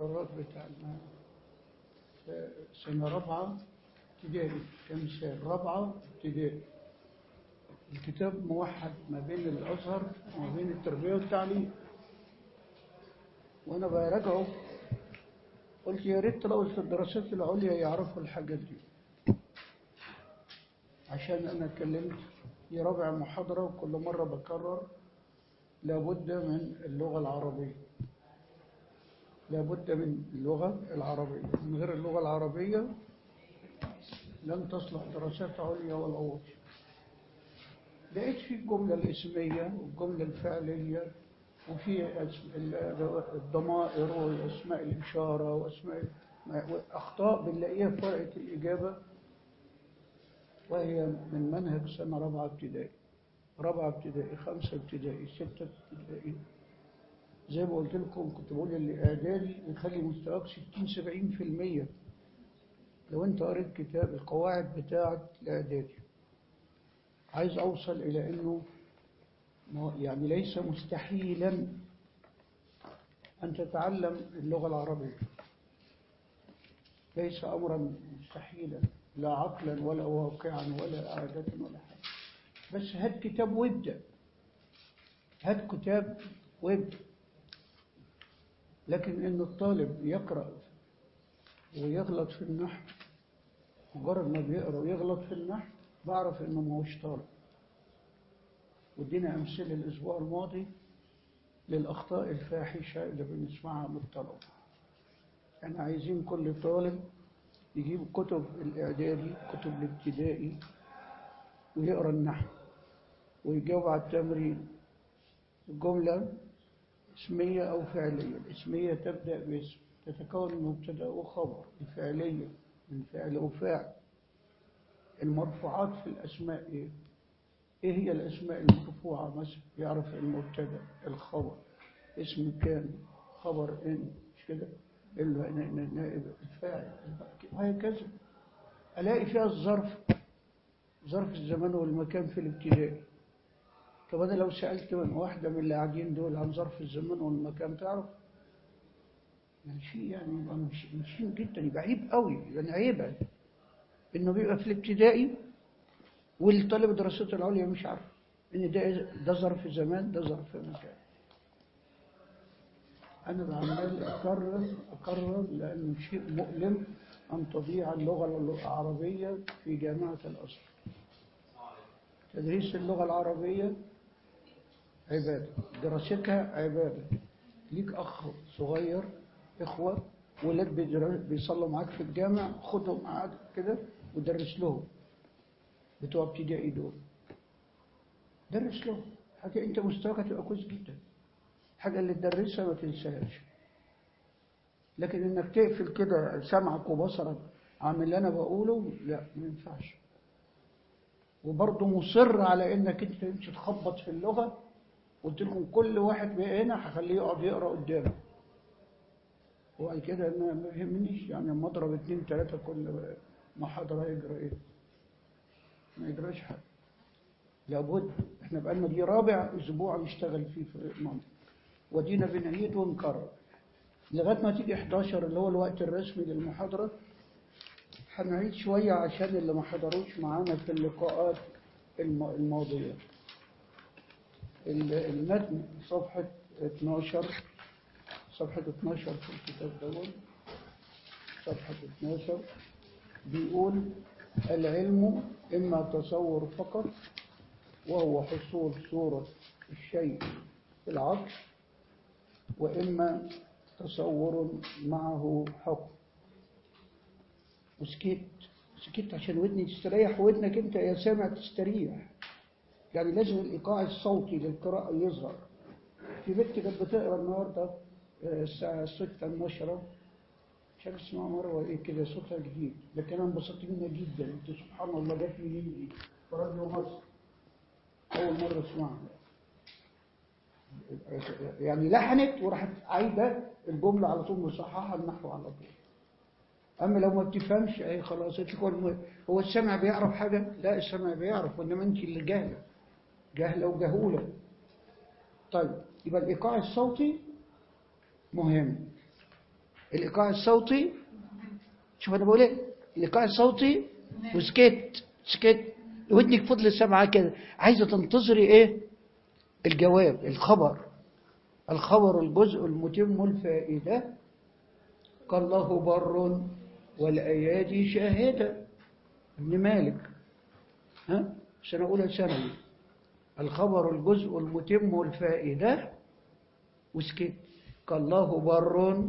المقررات بتاعنا في سنة رابعة ابتدائي كمثال رابعة ابتدائي الكتاب موحد ما بين الأزهر وما بين التربية والتعليم وأنا براجعه قلت يا ريت لو في الدراسات العليا يعرفوا الحاجات دي عشان أنا اتكلمت في رابع محاضرة وكل مرة بكرر لابد من اللغة العربية لابد من اللغة العربية من غير اللغة العربية لن تصلح دراسات عليا ولا واطية لقيت في الجملة الاسمية والجملة الفعلية وفي الضمائر واسماء الإشارة واسماء أخطاء بنلاقيها في ورقة الإجابة وهي من منهج سنة رابعة ابتدائي رابعة ابتدائي خمسة ابتدائي ستة ابتدائي زي ما قلت لكم كنت بقول اللي إعدادي يخلي مستواك 60 70 في المية لو أنت قريت كتاب القواعد بتاعة الإعدادي عايز أوصل إلى أنه يعني ليس مستحيلا أن تتعلم اللغة العربية ليس أمرا مستحيلا لا عقلا ولا واقعا ولا عادة ولا حاجة بس هات كتاب وابدأ هات كتاب وابدأ لكن إن الطالب يقرأ ويغلط في النحو مجرد ما بيقرأ ويغلط في النحو بعرف إنه ما هوش طالب ودينا أمثلة الأسبوع الماضي للأخطاء الفاحشة اللي بنسمعها من الطلبة احنا عايزين كل طالب يجيب كتب الإعدادي كتب الابتدائي ويقرأ النحو ويجاوب على التمرين الجملة اسمية أو فعلية الاسمية تبدأ باسم تتكون من مبتدأ وخبر الفعلية من فعل وفاعل المرفوعات في الأسماء إيه؟ إيه هي الأسماء المرفوعة مثلا يعرف المبتدأ الخبر اسم كان خبر إن مش كده النائب الفاعل وهكذا ألاقي فيها الظرف ظرف الزمان والمكان في الابتدائي طب أنا لو سألت من واحدة من اللي قاعدين دول عن ظرف الزمان والمكان تعرف يعني شيء يعني يبقى مشين جدا يبقى عيب قوي يعني عيبا إنه بيبقى في الابتدائي والطالب الدراسات العليا مش عارف إن ده ده ظرف زمان ده ظرف مكان أنا بعمل أكرر أكرر لأنه شيء مؤلم أن تضيع اللغة العربية في جامعة الأزهر تدريس اللغة العربية عبادة دراستها عبادة ليك أخ صغير إخوة ولاد بيصلوا معاك في الجامع خدهم معاك كده ودرس لهم بتوع ابتدائي دول درس لهم حاجة أنت مستواك هتبقى كويس جدا حاجة اللي تدرسها ما تنساهاش لكن انك تقفل كده سمعك وبصرك عن اللي انا بقوله لا ما ينفعش وبرضه مصر على انك انت تمشي تخبط في اللغة قلت لكم كل واحد بقى هنا هخليه يقعد يقرا قدامي وبعد كده انا ما يهمنيش يعني لما اضرب اتنين تلاته كل محاضره يجرى ايه؟ ما يجراش حاجه لابد احنا بقالنا دي رابع اسبوع نشتغل فيه في المنطقه ودينا بنعيد ونكرر لغايه ما تيجي 11 اللي هو الوقت الرسمي للمحاضره هنعيد شويه عشان اللي ما حضروش معانا في اللقاءات الماضيه المتن صفحه 12 صفحه 12 في الكتاب دوت صفحه 12 بيقول العلم اما تصور فقط وهو حصول صوره الشيء في العقل وإما تصور معه حكم وسكت سكت عشان ودني تستريح ودنك انت يا سامع تستريح يعني لازم الإيقاع الصوتي للقراءة يظهر في بنت كانت بتقرا النهارده الساعة 6 النشرة مش عارف اسمها مروة ايه كده صوتها جديد لكن انا انبسطت منها جدا قلت سبحان الله جت منين دي في راديو مصر أول مرة اسمعها يعني لحنت وراحت عايدة الجملة على طول مصححة النحو على طول أما لو ما بتفهمش أي خلاص تقول هو السمع بيعرف حاجة لا السمع بيعرف وإنما أنت اللي جاهلة جاهلة وجهولة طيب يبقى الإيقاع الصوتي مهم الإيقاع الصوتي شوف أنا بقول إيه الإيقاع الصوتي وسكت سكت ودنك فضل سامعة كده عايزة تنتظري إيه الجواب الخبر الخبر الجزء المتم الفائدة قال الله بر والأيادي شاهدة ابن مالك ها سنة أولى ثانوي الخبر الجزء المتم الفائدة وسكت قال الله بر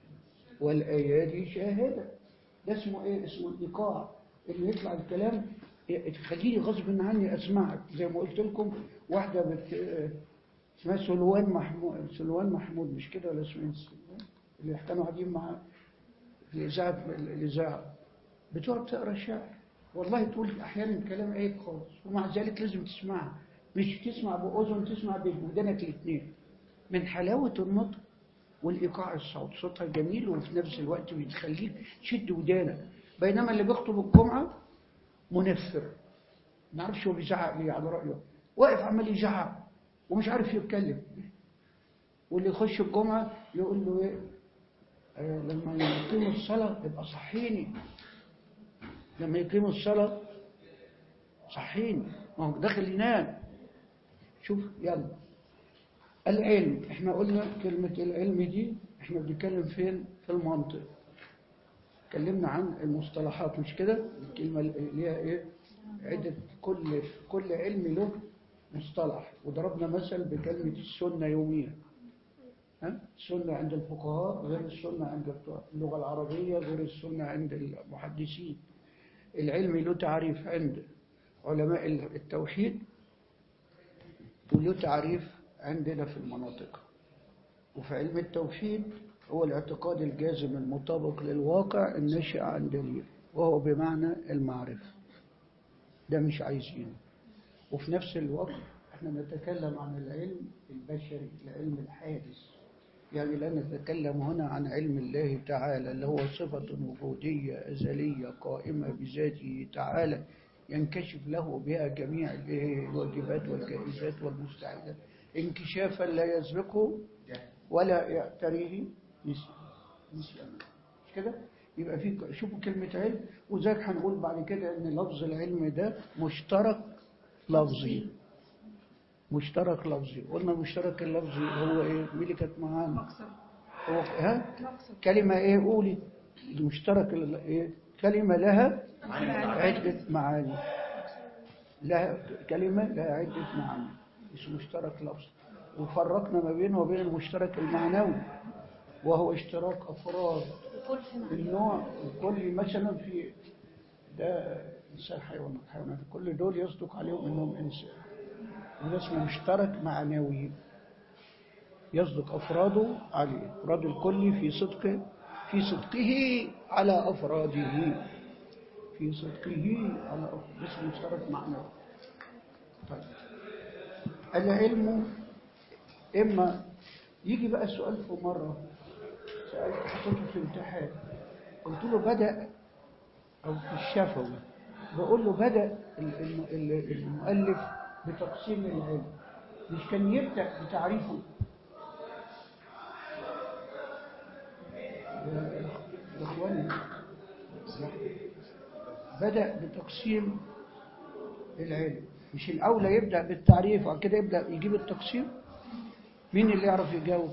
والأيادي شاهدة ده اسمه ايه اسمه الإيقاع اللي يطلع الكلام تخليني غصب عني أسمعك زي ما قلت لكم واحدة بت... اسمها سلوان محمود سلوان محمود مش كده ولا اسمها سلوان اللي كانوا قاعدين مع في الإذاعة الإذاعة بتقعد تقرا شعر والله تقول أحيانا كلام عيب خالص ومع ذلك لازم تسمعها مش تسمع بأذن تسمع بودانك الاثنين من حلاوة النطق والإيقاع الصوت صوتها جميل وفي نفس الوقت بتخليك تشد ودانك بينما اللي بيخطب الجمعة منفر ما عارفش هو بيزعق ليه على رأيه واقف عمال يزعق ومش عارف يتكلم واللي يخش الجمعة يقول له ايه آه لما يقيموا الصلاة يبقى صحيني لما يقيموا الصلاة صحيني ما هو داخل ينام شوف يلا العلم احنا قلنا كلمة العلم دي احنا بنتكلم فين في المنطق اتكلمنا عن المصطلحات مش كده الكلمة اللي هي ايه عدة كل كل علم له مصطلح وضربنا مثل بكلمة السنة يوميا ها السنة عند الفقهاء غير السنة عند اللغة العربية غير السنة عند المحدثين العلم له تعريف عند علماء التوحيد وله تعريف عندنا في المناطق وفي علم التوحيد هو الاعتقاد الجازم المطابق للواقع الناشئ عن دليل وهو بمعنى المعرفة ده مش عايزينه وفي نفس الوقت احنا نتكلم عن العلم البشري العلم الحادث يعني لا نتكلم هنا عن علم الله تعالى اللي هو صفة وجودية أزلية قائمة بذاته تعالى ينكشف له بها جميع الواجبات والجائزات والمستعدات انكشافا لا يسبقه ولا يعتريه نسيانا مش كده يبقى في شوفوا كلمة علم وذلك هنقول بعد كده ان لفظ العلم ده مشترك لفظي مشترك لفظي قلنا مشترك اللفظي هو ايه مين اللي كانت معانا هو ها كلمة ايه قولي المشترك ايه كلمة لها عدة معاني لها كلمة لها عدة معاني اسمه مشترك لفظي وفرقنا ما بينه وبين المشترك المعنوي وهو اشتراك أفراد النوع كل مثلا في ده إنسان حيوان حيوانات كل دول يصدق عليهم إنهم إنسان وده اسمه مشترك معنوي يصدق أفراده عليه أفراد الكل في صدق في صدقه على أفراده في صدقه على أفراده اسمه مشترك معنوي طيب العلم إما يجي بقى السؤال في مرة سألت حطيته في امتحان قلت له بدأ أو في الشفوي بقول له بدأ المؤلف بتقسيم العلم مش كان يبدأ بتعريفه يا إخواني بدأ بتقسيم العلم مش الأولى يبدأ بالتعريف وبعد كده يبدأ يجيب التقسيم مين اللي يعرف يجاوب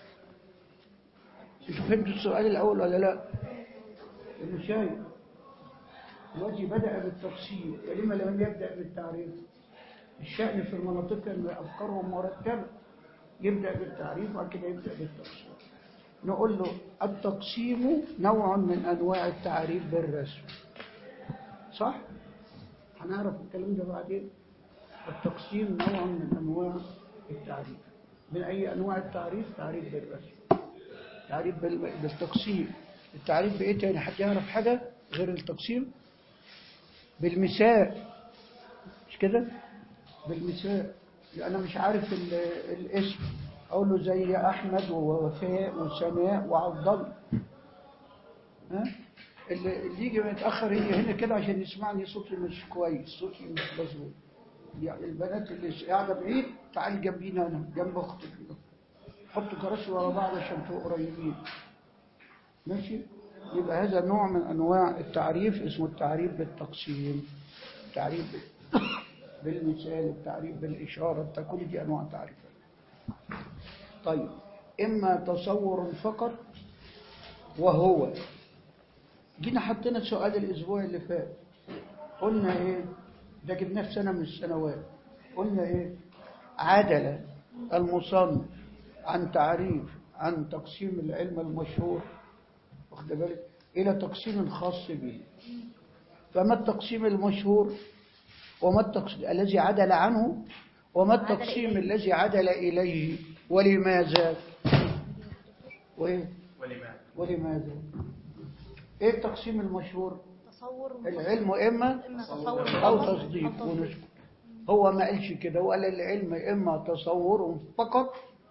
انتوا فهمتوا السؤال الأول ولا لا المشاهد دلوقتي بدأ بالتقسيم فلما لم يبدأ بالتعريف الشأن في المناطق ان أفكارهم مرتبة يبدأ بالتعريف وبعد كده يبدأ بالتقسيم نقول له التقسيم نوع من أنواع التعريف بالرسم صح؟ هنعرف الكلام ده بعدين التقسيم نوع من أنواع التعريف من أي أنواع التعريف تعريف بالرسم تعريف بالتقسيم التعريف بإيه تاني حد يعرف حاجة غير التقسيم بالمثال مش كده بالمثال أنا مش عارف الاسم أقول له زي أحمد ووفاء وسناء وعبد الله ها اللي يجي متأخر يجي هنا كده عشان يسمعني صوتي مش كويس صوتي مش مظبوط يعني البنات اللي قاعدة بعيد تعال جنبينا أنا جنب أختك حطوا كراسي ورا بعض عشان تبقوا قريبين ماشي يبقى هذا نوع من أنواع التعريف اسمه التعريف بالتقسيم التعريف بال- بالمثال التعريف بالإشارة كل دي أنواع تعريفات طيب إما تصور فقط وهو جينا حطينا سؤال الأسبوع اللي فات قلنا إيه ده جبناه في سنة من السنوات قلنا إيه عدل المصنف عن تعريف عن تقسيم العلم المشهور واخد بالك إلى تقسيم خاص به فما التقسيم المشهور وما التقسيم الذي عدل عنه وما عدل التقسيم إليه. الذي عدل إليه ولماذا وإيه ولماذا ولماذا ايه التقسيم المشهور تصور العلم اما إما تصور او فقط تصديق أو ونسكت هو ما قالش كده هو قال العلم اما تصور فقط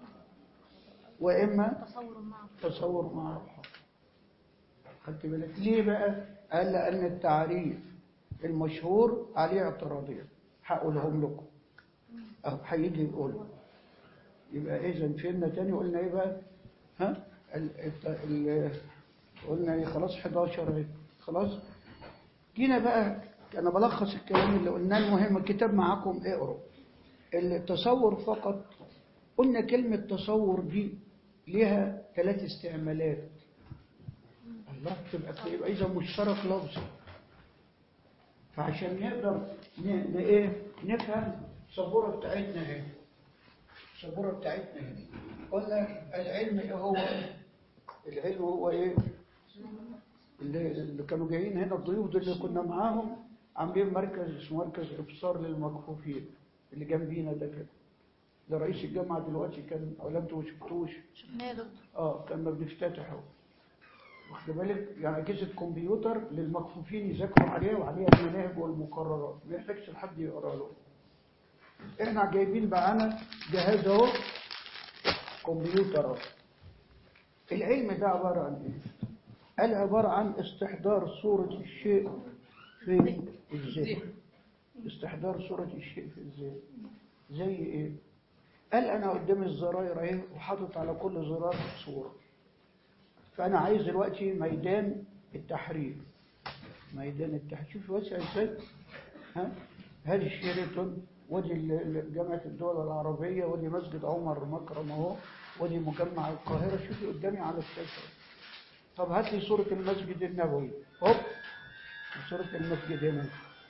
واما تصور معه تصور مع الحق خدت بالك ليه بقى قال لان التعريف المشهور عليه اعتراضين هقولهم لكم اهو هيجي يقول يبقى اذا فهمنا تاني قلنا ايه بقى ها ال الت- ال قلنا ايه خلاص 11 اهي خلاص جينا بقى انا بلخص الكلام اللي قلناه المهم الكتاب معاكم اقروا التصور فقط قلنا كلمة تصور دي ليها ثلاث استعمالات الله تبقى يبقى إذا مشترك لفظي فعشان نقدر ن- ن- ايه نفهم السبورة بتاعتنا اهي السبورة بتاعتنا اهي قلنا العلم ايه هو العلم هو ايه اللي, اللي كانوا جايين هنا الضيوف دول اللي كنا معاهم عاملين مركز اسمه مركز ابصار للمكفوفين اللي جنبينا ده كده ده رئيس الجامعة دلوقتي كان ولا انتوا ما شفتوش شفناه يا دكتور اه كان ما بنفتتحه واخد بالك يعني اجهزه كمبيوتر للمكفوفين يذاكروا عليها وعليها المناهج والمقررات ما يحتاجش لحد يقرا له احنا جايبين معانا جهاز اهو كمبيوتر اهو العلم ده عباره عن ايه؟ قال عباره عن استحضار صوره الشيء في الذهن استحضار صوره الشيء في الذهن زي ايه؟ قال انا قدامي الزراير اهي وحاطط على كل زرار صوره فانا عايز دلوقتي ميدان التحرير ميدان التحرير شوف واسع ازاي ها هذه الشيراتون ودي ال- ال- جامعه الدول العربيه ودي مسجد عمر مكرم اهو ودي مجمع القاهره شوفي قدامي على الشاشه طب هات لي صوره المسجد النبوي هوب صوره المسجد هنا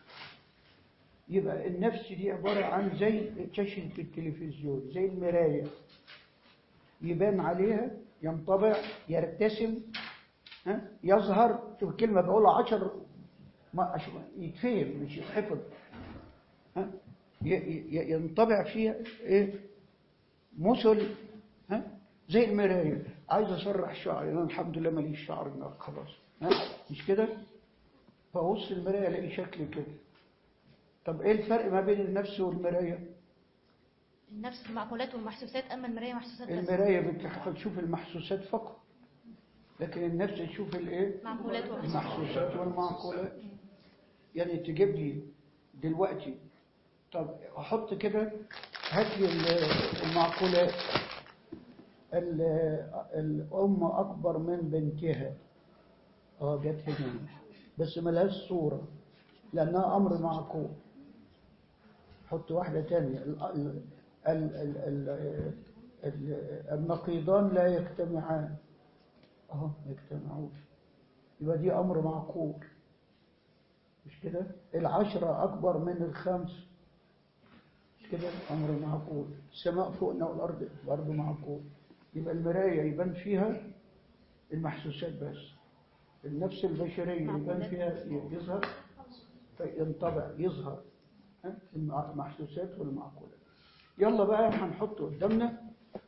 يبقى النفس دي عبارة عن زي شاشة التلفزيون زي المراية يبان عليها ينطبع يرتسم ها يظهر شوف الكلمة بقولها عشر ما أش- يتفهم مش يتحفظ ها ي- ي- ينطبع فيها ايه مثل ها زي المراية عايز اسرح شعري انا الحمد لله ماليش شعر هناك خلاص ها مش كده فابص المراية الاقي شكلي كده طب ايه الفرق ما بين النفس والمراية النفس المعقولات والمحسوسات أما المراية محسوسات بس المراية بتح- بتشوف المحسوسات فقط لكن النفس تشوف الايه معقولات ومحسوسات المحسوسات والمعقولات يعني تجيب لي دلوقتي طب احط كده هات لي ال- المعقولات ال- الأم أكبر من بنتها اه جت هنا بس ملهاش صورة لأنها أمر معقول حط واحدة تانية ال- ال- ال- ال- ال- ال- النقيضان لا يجتمعان اهو ما يجتمعوش يبقى دي أمر معقول مش كده العشرة أكبر من الخمس مش كده أمر معقول السماء فوقنا والأرض برضه معقول يبقى المراية يبان فيها المحسوسات بس النفس البشرية يبان فيها يظهر ينطبع يظهر ها؟ المحسوسات والمعقولات يلا بقى هنحط قدامنا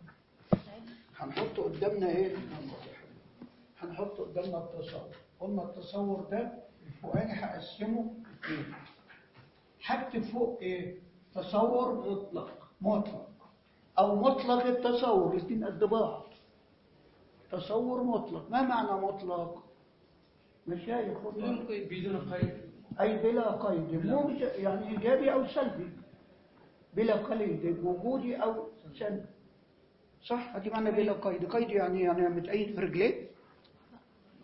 هنحط قدامنا ايه هنحط قدامنا التصور قلنا التصور ده الفوقاني هقسمه ايه هكتب فوق ايه تصور مطلق مطلق او مطلق التصور الاثنين قد بعض تصور مطلق ما معنى مطلق مشايخ بدون قيد بدون قيد أي بلا قيد مو يعني إيجابي أو سلبي بلا قيد وجودي أو سلبي صح هذه معنى بلا قيد قيد يعني يعني متأيد في رجليه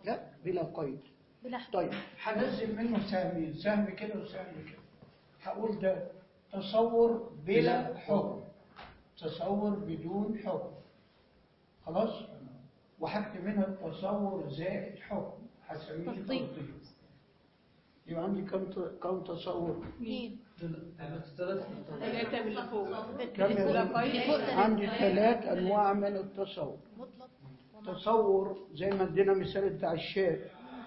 بلا قيد بلا حدود طيب هنزل منه سهمين سهم كده وسهم كده هقول ده تصور بلا حكم تصور بدون حكم خلاص وهكتب منها التصور زائد حكم هسميه تفضيل. تفضيل يبقى عندي كم ت- كم تصور اثنين ثلاثة باللي فوق كم اللي يا فوق اللي فوق ده عندي ثلاث انواع من التصور مطلق ومع- تصور زي ما ادينا مثال بتاع الشاي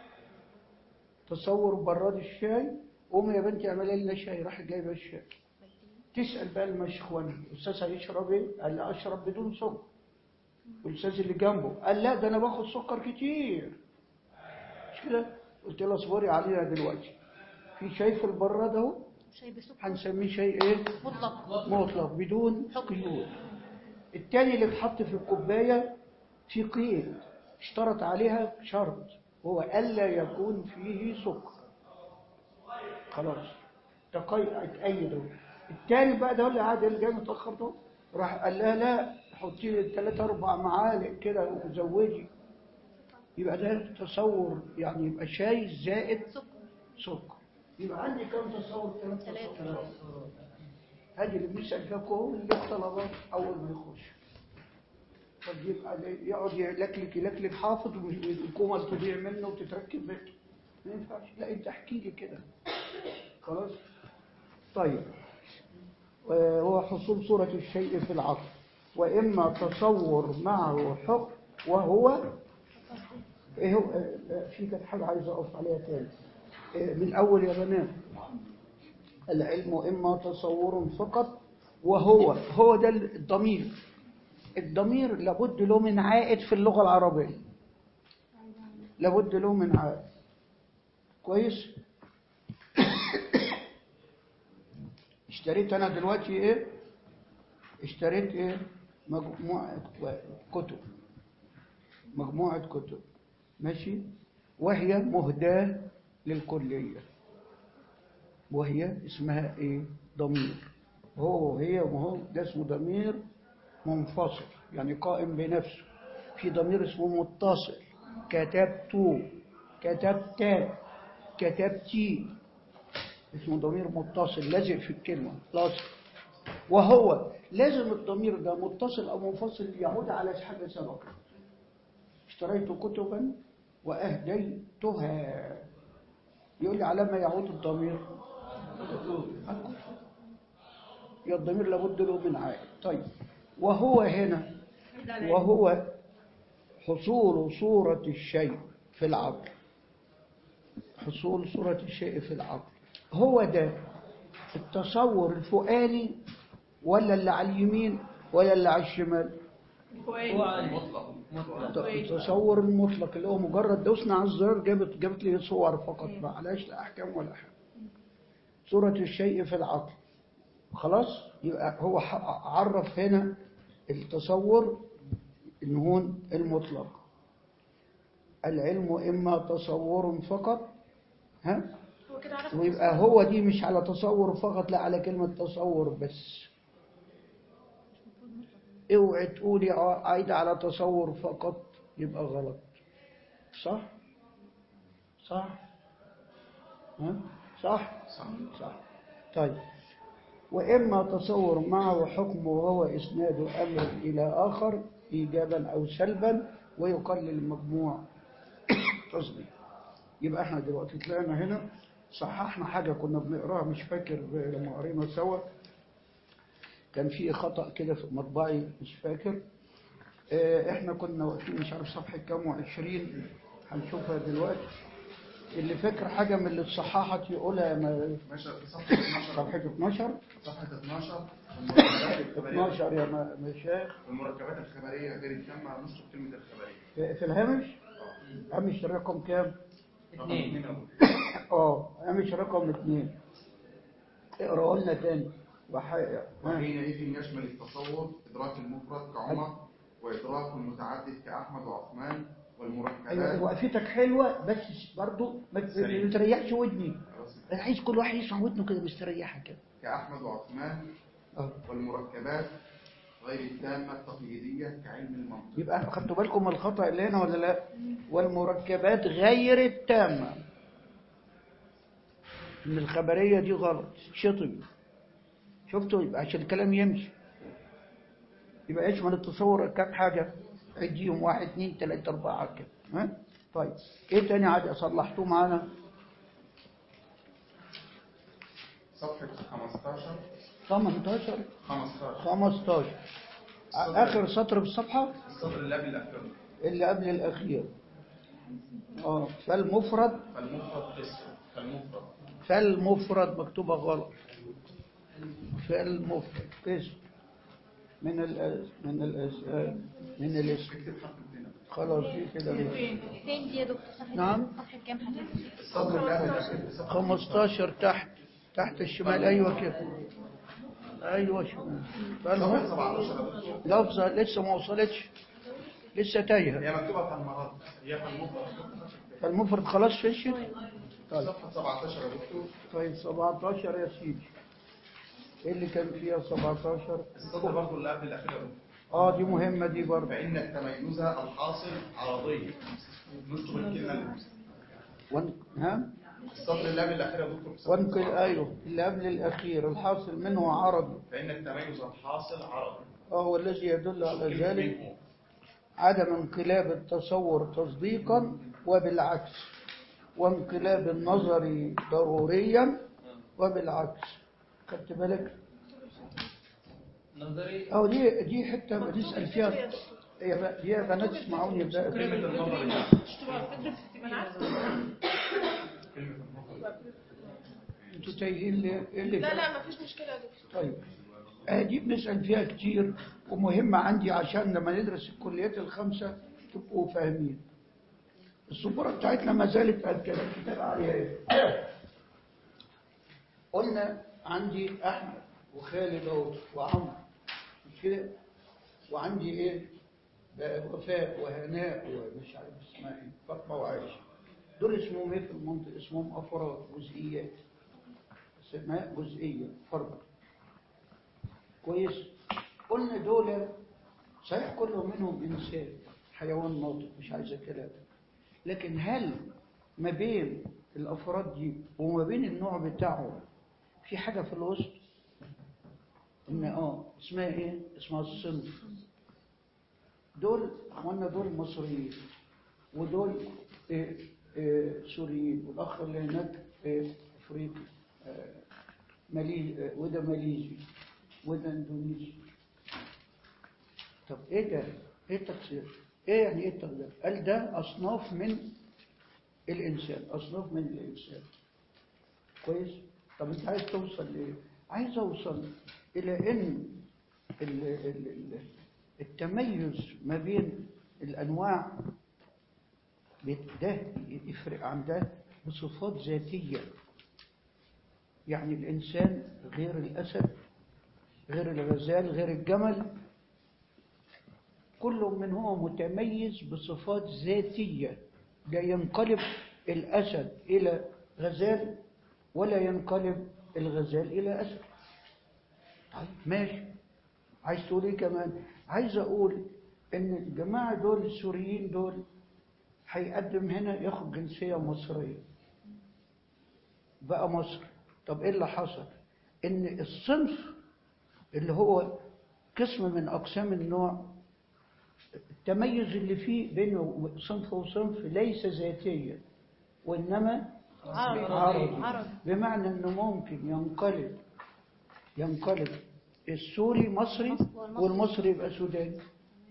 تصور براد الشاي قومي يا بنتي اعملي لنا شاي راح جايبه الشاي تسال بقى المشخونه الاستاذ هيشرب ايه؟ قال لا اشرب بدون سكر والاستاذ اللي جنبه قال لا ده انا باخد سكر كتير مش كده؟ قلت له اصبري علينا دلوقتي في شاي في البراد اهو شاي بسكر هنسميه شاي ايه؟ مطلق مطلق بدون قيود التاني اللي اتحط في الكوباية في قيد اشترط عليها شرط هو ألا يكون فيه سكر خلاص تقي... اتأيدوا التاني بقى ده اللي قاعد اللي جاي متأخر ده راح قال لها لا حطي لي ثلاثة أربع معالق كده وزودي يبقى ده تصور يعني يبقى شاي زائد سكر سكر يبقى عندي كم تصور ثلاث ثلاثة. تصورات هذه اللي بنسأل فيها كل الطلبات أول ما يخش طب يبقى يقعد يلكلك يلكلك حافظ والكومة تضيع منه وتتركب بيته ما ينفعش لا أنت احكي لي كده خلاص طيب آه، هو حصول صورة الشيء في العقل وإما تصور معه حكم وهو إيه هو آه، آه، في كانت حاجة عايز أقف عليها تاني آه، من الأول يا بنات العلم إما تصور فقط وهو هو ده الضمير الضمير لابد له من عائد في اللغة العربية لابد له من عائد كويس اشتريت أنا دلوقتي إيه اشتريت إيه مجموعة كتب مجموعة كتب ماشي وهي مهداة للكلية وهي اسمها ايه ضمير هو وهي وهو ده اسمه ضمير منفصل يعني قائم بنفسه في ضمير اسمه متصل كتبت كتبت كتبتي اسمه ضمير متصل لازق في الكلمة لازق وهو لازم الضمير ده متصل أو منفصل يعود على حاجة سبق اشتريت كتبا وأهديتها يقول لي على ما يعود الضمير يا الضمير لابد له من عائد طيب وهو هنا وهو حصول صورة الشيء في العقل حصول صورة الشيء في العقل هو ده التصور الفؤادي ولا اللي على اليمين ولا اللي على الشمال مطلق مطلق التصور المطلق اللي هو مجرد دوسنا على الزرار جابت جابت لي صور فقط ما عليهاش لا احكام ولا حاجه صورة الشيء في العقل خلاص يبقى هو ح- عرف هنا التصور ان هو المطلق العلم اما تصور فقط ها هو كده عرف ويبقى هو دي مش على تصور فقط لا على كلمة تصور بس اوعي تقولي ع- عايدة على تصور فقط يبقى غلط صح صح ها صح صح صح طيب وإما تصور معه حكم وهو إسناد أمر إلى آخر إيجابا أو سلبا ويقلل المجموع تصديق يبقى احنا دلوقتي طلعنا هنا صححنا حاجة كنا بنقراها مش فاكر لما قرينا سوا كان في خطأ كده في مطبعي مش فاكر اه، احنا كنا واقفين مش عارف صفحة كام وعشرين هنشوفها دلوقتي اللي فاكر حاجة من اللي اتصححت يقولها ما ماشي صفحة 12 صفحة 12 صفحة 12 المركبات الخبرية 12 يا ما- مشايخ المركبات الخبرية غير الجمع نشطب كلمة الخبرية في في الهامش هامش رقم كام؟ رقم اثنين أول. اه هامش رقم اثنين اقرأوا لنا تاني وح... ها. وحينئذ يشمل التصور إدراك المفرد كعمر وإدراك المتعدد كأحمد وعثمان ايوه والمركبات وقفتك حلوة بس برضو ما ت- سريع. ما تريحش ودني خلاص. انا عايز كل واحد يسمع ودنه كده مستريحة كده كأحمد وعثمان اه والمركبات غير التامة التقليدية كعلم المنطق يبقى خدتوا بالكم من الخطأ اللي هنا ولا لا والمركبات غير التامة ان الخبرية دي غلط شطب شفتوا يبقى عشان الكلام يمشي يبقى يشمل التصور كام حاجة عديهم واحد اثنين ثلاثة أربعة كده ها طيب ايه تاني عاد صلحتوه معانا صفحة 15 18 15 15 آخر سطر بالصفحة السطر اللي قبل الأخير اللي قبل الأخير اه فالمفرد فالمفرد قسم فالمفرد فالمفرد مكتوبة غلط فالمفرد قسم من الأس من الأس من الاسم اكتب حرف هنا خلاص دي كده ليه. فين دي يا دكتور صفحة نعم. صفحة كام حضرتك السطر اللي قبل الأخير صفحة 15 تحت تحت الشمال ايوه كده ايوه شمال صفحة فالمفرد 17 يا دكتور لفظة لسه ما وصلتش لسه تايهة هي مكتوبة في المرات هي فالمفرد فالمفرد خلاص فشل طيب صفحة 17 يا دكتور طيب 17 يا سيدي ايه اللي كان فيها 17 السطر برضه اللي قبل الأخير يا دكتور اه دي مهمة دي برضه فإن التميز الحاصل عرضي نصف الكلمة ون... ها السطر اللي قبل الأخير يا دكتور وانقل ايوه اللي قبل الاخير الحاصل منه عربي فإن التميز الحاصل عرضي اه والذي يدل على كلمة ذلك منه. عدم انقلاب التصور تصديقا وبالعكس وانقلاب النظر ضروريا وبالعكس خدت بالك نظري او دي دي حته بنسال فيها هي بقى- دي يا بنات اسمعوني بقى كلمة النظر دي. كلمة النظر انتوا تايهين ليه ايه اللي لا لا مفيش مشكلة يا دكتور طيب آه دي بنسال فيها كتير ومهمه عندي عشان لما ندرس الكليات الخمسه تبقوا فاهمين السبوره بتاعتنا ما زالت الكلام كتاب عليها ايه قلنا عندي احمد وخالد اهو وعمرو مش كده وعندي ايه بقى وفاء وهناء ومش عارف اسمها ايه فاطمه وعائشه دول اسمهم ايه في المنطق اسمهم افراد جزئيات اسماء جزئيه فرد كويس قلنا دول صحيح كل منهم انسان حيوان ناطق مش عايزه كلام لكن هل ما بين الافراد دي وما بين النوع بتاعهم في حاجه في الوسط ان اه اسمها ايه اسمها الصنف دول اخواننا دول مصريين ودول إيه إيه سوريين والاخ اللي هناك إيه افريقي آه، مالي آه، وده ماليزي وده اندونيسي طب ايه ده ايه التقصير ايه يعني ايه التقدير قال ده اصناف من الانسان اصناف من الانسان كويس طب انت عايز توصل لايه عايز اوصل الى ان ال- ال- ال- التميز ما بين الانواع بت- ده يفرق عن ده بصفات ذاتيه يعني الانسان غير الاسد غير الغزال غير الجمل كل منهما متميز بصفات ذاتيه لا ينقلب الاسد الى غزال ولا ينقلب الغزال الى اسد طيب ماشي عايز تقول ايه كمان عايز اقول ان الجماعه دول السوريين دول هيقدم هنا ياخد جنسيه مصريه بقى مصر طب ايه اللي حصل ان الصنف اللي هو قسم من اقسام النوع التميز اللي فيه بينه صنف وصنف ليس ذاتيا وانما عرضي. عرضي عرضي. بمعنى انه ممكن ينقلب ينقلب السوري مصري والمصري. والمصري يبقى سوداني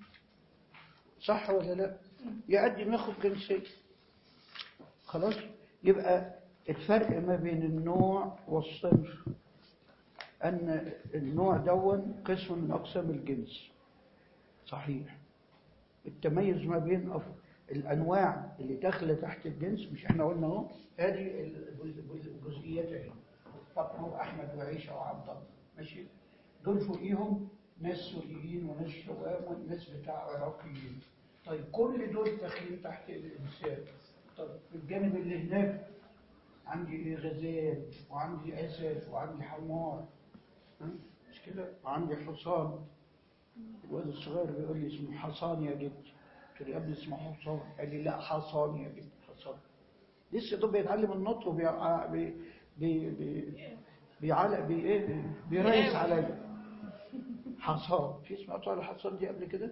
صح ولا لا يقدم ياخد جنسيه خلاص يبقى الفرق ما بين النوع والصنف ان النوع دون قسم من اقسام الجنس صحيح التميز ما بين أف... الانواع اللي داخله تحت الجنس مش احنا قلنا اهو هذه الجز- الجزئيات اهي فاطمه واحمد وعيشه وعبد الله ماشي دول فوقيهم ناس سوريين وناس شوام وناس بتاع عراقيين طيب كل دول داخلين تحت الانسان طب في الجانب اللي هناك عندي إيه غزال وعندي اسد وعندي حمار ها؟ مش كده وعندي حصان الولد الصغير بيقول لي اسمه حصان يا جد قلت له يا ابني اسمه حصان قال لي لا حصان يا جد حصان لسه دوب بيتعلم النطق وبي بي بي بي بيعلق بي ايه بيريس عليا حصان في سمعتوا على الحصان دي قبل كده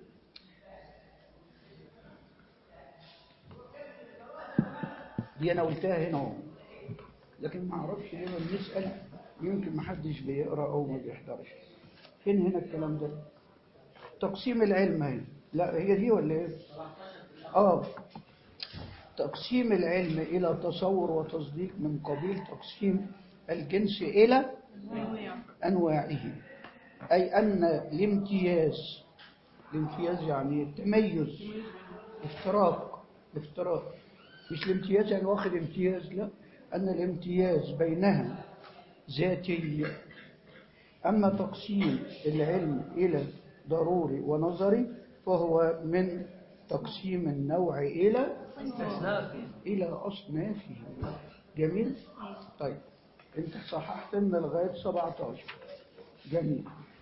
دي انا قلتها هنا اهو لكن ما اعرفش ليه لما بنسال يمكن ما حدش بيقرا او ما بيحضرش فين هنا الكلام ده تقسيم العلم اهي لا هي دي ولا ايه اه تقسيم العلم الى تصور وتصديق من قبيل تقسيم الجنس الى انواعه اي ان الامتياز الامتياز يعني التميز افتراق افتراق مش الامتياز يعني واخد امتياز لا أن الامتياز بينها ذاتي أما تقسيم العلم إلى ضروري ونظري فهو من تقسيم النوع إلى استثناء إلى أصنافه جميل طيب أنت صححت لنا لغاية 17 جميل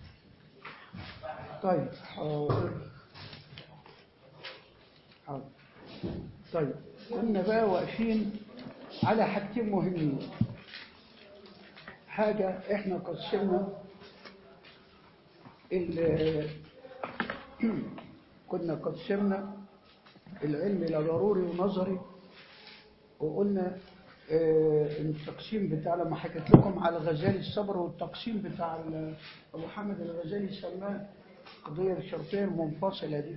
طيب حاضر حاضر طيب كنا بقى واقفين على حاجتين مهمين حاجة احنا قسمنا ال- كنا قسمنا العلم إلى ضروري ونظري وقلنا آه، التقسيم بتاع لما حكيت لكم على الغزالي الصبر والتقسيم بتاع ال- أبو حامد الغزالي سماه القضية الشرطية المنفصلة دي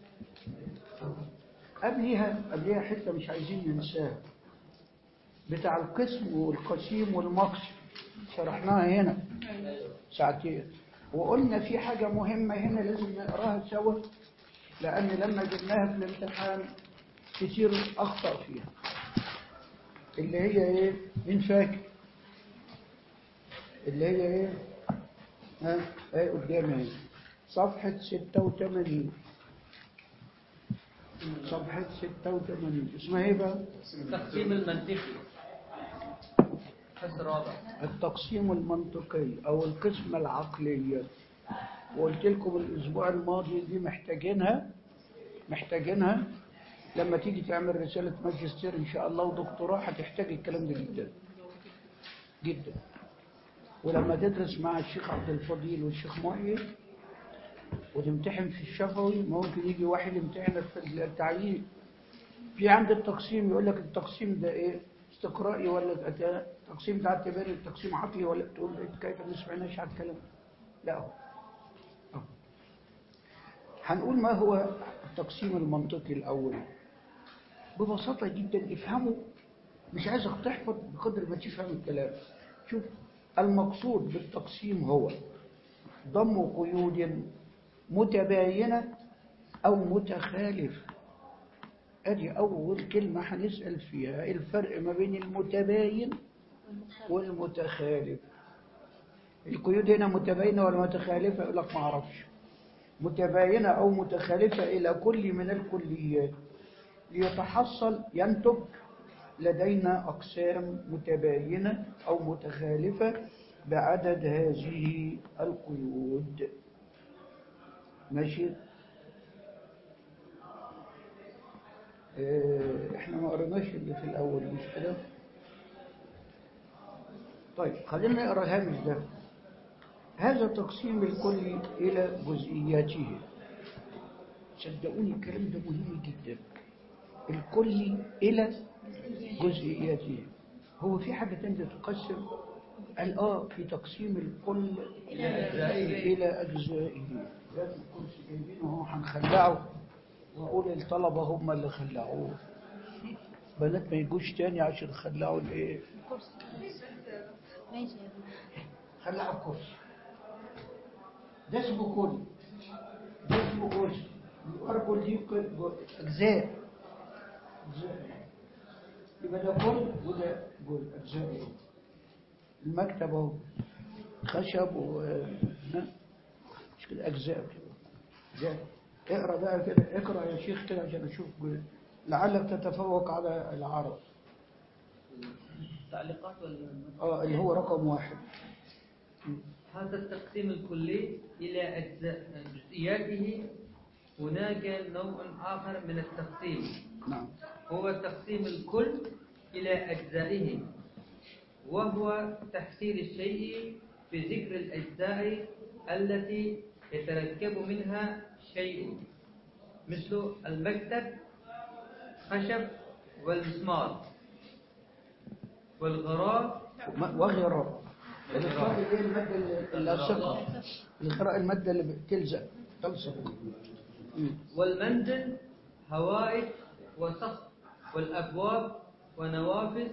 قبليها قبليها حتة مش عايزين ننساها بتاع القسم والقسيم والمقسم شرحناها هنا ساعتين وقلنا في حاجة مهمة هنا لازم نقراها سوا لأن لما جبناها في الامتحان كتير أخطأ فيها اللي هي إيه؟ مين فاكر؟ اللي هي إيه؟ ها؟ إيه قدامي إيه؟ صفحة 86 صفحة 86 اسمها إيه بقى؟ التقسيم المنطقي الحس الرابع التقسيم المنطقي أو القسمة العقلية وقلت لكم الأسبوع الماضي دي محتاجينها محتاجينها لما تيجي تعمل رسالة ماجستير إن شاء الله ودكتوراه هتحتاج الكلام ده جدا جدا ولما تدرس مع الشيخ عبد الفضيل والشيخ محيي وتمتحن في الشفوي ممكن يجي واحد يمتحنك في التعيين في عند التقسيم يقول لك التقسيم ده ايه استقرائي ولا أت- التقسيم ده اعتباري التقسيم عقلي ولا تقول إيه كيف ما سمعناش على الكلام لا هو أهو. هنقول ما هو التقسيم المنطقي الأول ببساطة جدا افهموا مش عايزك تحفظ بقدر ما تفهم الكلام شوف المقصود بالتقسيم هو ضم قيود متباينة أو متخالفة أدي أول كلمة هنسأل فيها الفرق ما بين المتباين والمتخالف القيود هنا متباينة ولا متخالفة يقول لك ما أعرفش متباينة أو متخالفة إلى كل من الكليات ليتحصل ينتج لدينا أقسام متباينة أو متخالفة بعدد هذه القيود ماشي آه، احنا ما قريناش اللي في الأول مش كده طيب خلينا نقرا الهامش ده هذا تقسيم الكل إلى جزئياته صدقوني الكلام ده مهم جدا الكل إلى جزئياته هو في حاجة تانية تقسم قال اه في تقسيم الكل إلى أجزائه لازم الكرسي جايبينه هو هنخلعه وأقول الطلبة هم اللي خلعوه بنات ما يجوش تاني عشان خلعوا الايه الكرسي ماشي يا ابني خلعوا الكرسي ده اسمه كل ده اسمه جزء الأرجل دي ك- ج- أجزاء أجزاء يبقى ده كل وده جزء أجزاء إيه؟ المكتب أهو خشب و ها؟ مش كده أجزاء كده أجزاء. اقرا بقى كده اقرا يا شيخ كده عشان اشوف جزء. لعلك تتفوق على العرب تعليقات ولا اه اللي هو رقم واحد هذا التقسيم الكلي إلى أجزاء جزئياته هناك نوع آخر من التقسيم نعم هو تقسيم الكل إلى أجزائه وهو تحصيل الشيء بذكر الأجزاء التي يتركب منها شيء مثل المكتب خشب والمسمار والغراب وما- وغيره الغراء اللي هي المادة اللي- اللاصقة الغراء المادة اللي بتلزق تلصق مم. والمنزل هوائج وسقف والأبواب ونوافذ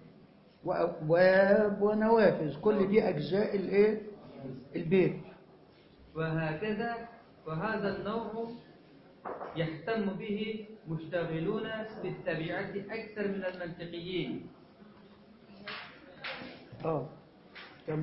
وأبواب ونوافذ كل دي أجزاء الإيه؟ البيت وهكذا وهذا النوع يهتم به مشتغلون بالطبيعة أكثر من المنطقيين اه كم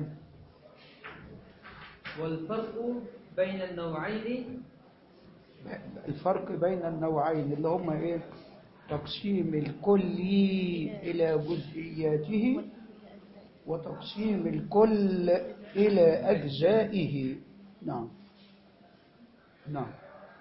والفرق بين النوعين الفرق بين النوعين اللي هم ايه تقسيم الكلي إلى جزئياته وتقسيم الكل إلى أجزائه نعم نعم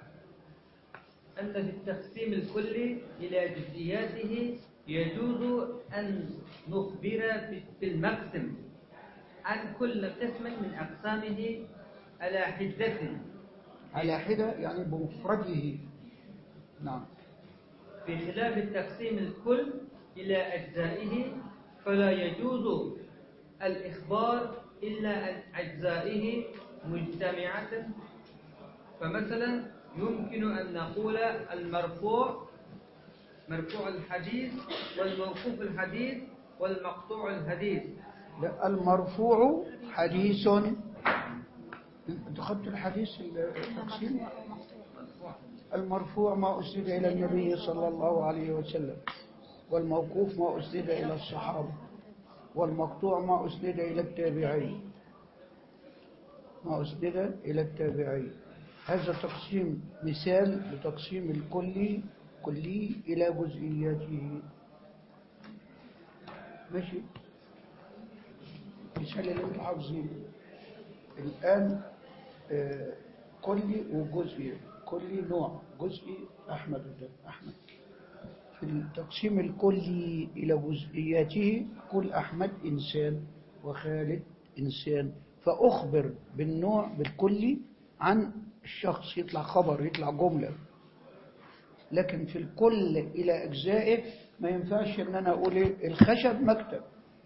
أن في التقسيم الكلي إلى جزئياته يجوز أن نخبر بالمقسم عن كل قسم من أقسامه على حدة على حدة يعني بمفرده نعم بخلاف التقسيم الكل إلى أجزائه فلا يجوز الإخبار إلا عن أجزائه مجتمعة فمثلا يمكن أن نقول المرفوع مرفوع الحديث والموقوف الحديث والمقطوع الحديث لا المرفوع حديث انت خدت الحديث التقسيم المرفوع ما أسند إلى النبي صلى الله عليه وسلم والموقوف ما أسند إلى الصحابة والمقطوع ما أسند إلى التابعين ما أسند إلى التابعين هذا تقسيم مثال لتقسيم الكلي كلي إلى جزئياته ماشي مثال اللي انتوا حافظينه الآن آه، كلي وجزئي كلي نوع جزئي أحمد ده أحمد في التقسيم الكلي إلى جزئياته كل أحمد إنسان وخالد إنسان فأخبر بالنوع بالكلي عن الشخص يطلع خبر يطلع جملة لكن في الكل إلى أجزائه ما ينفعش إن أنا أقول إيه الخشب مكتب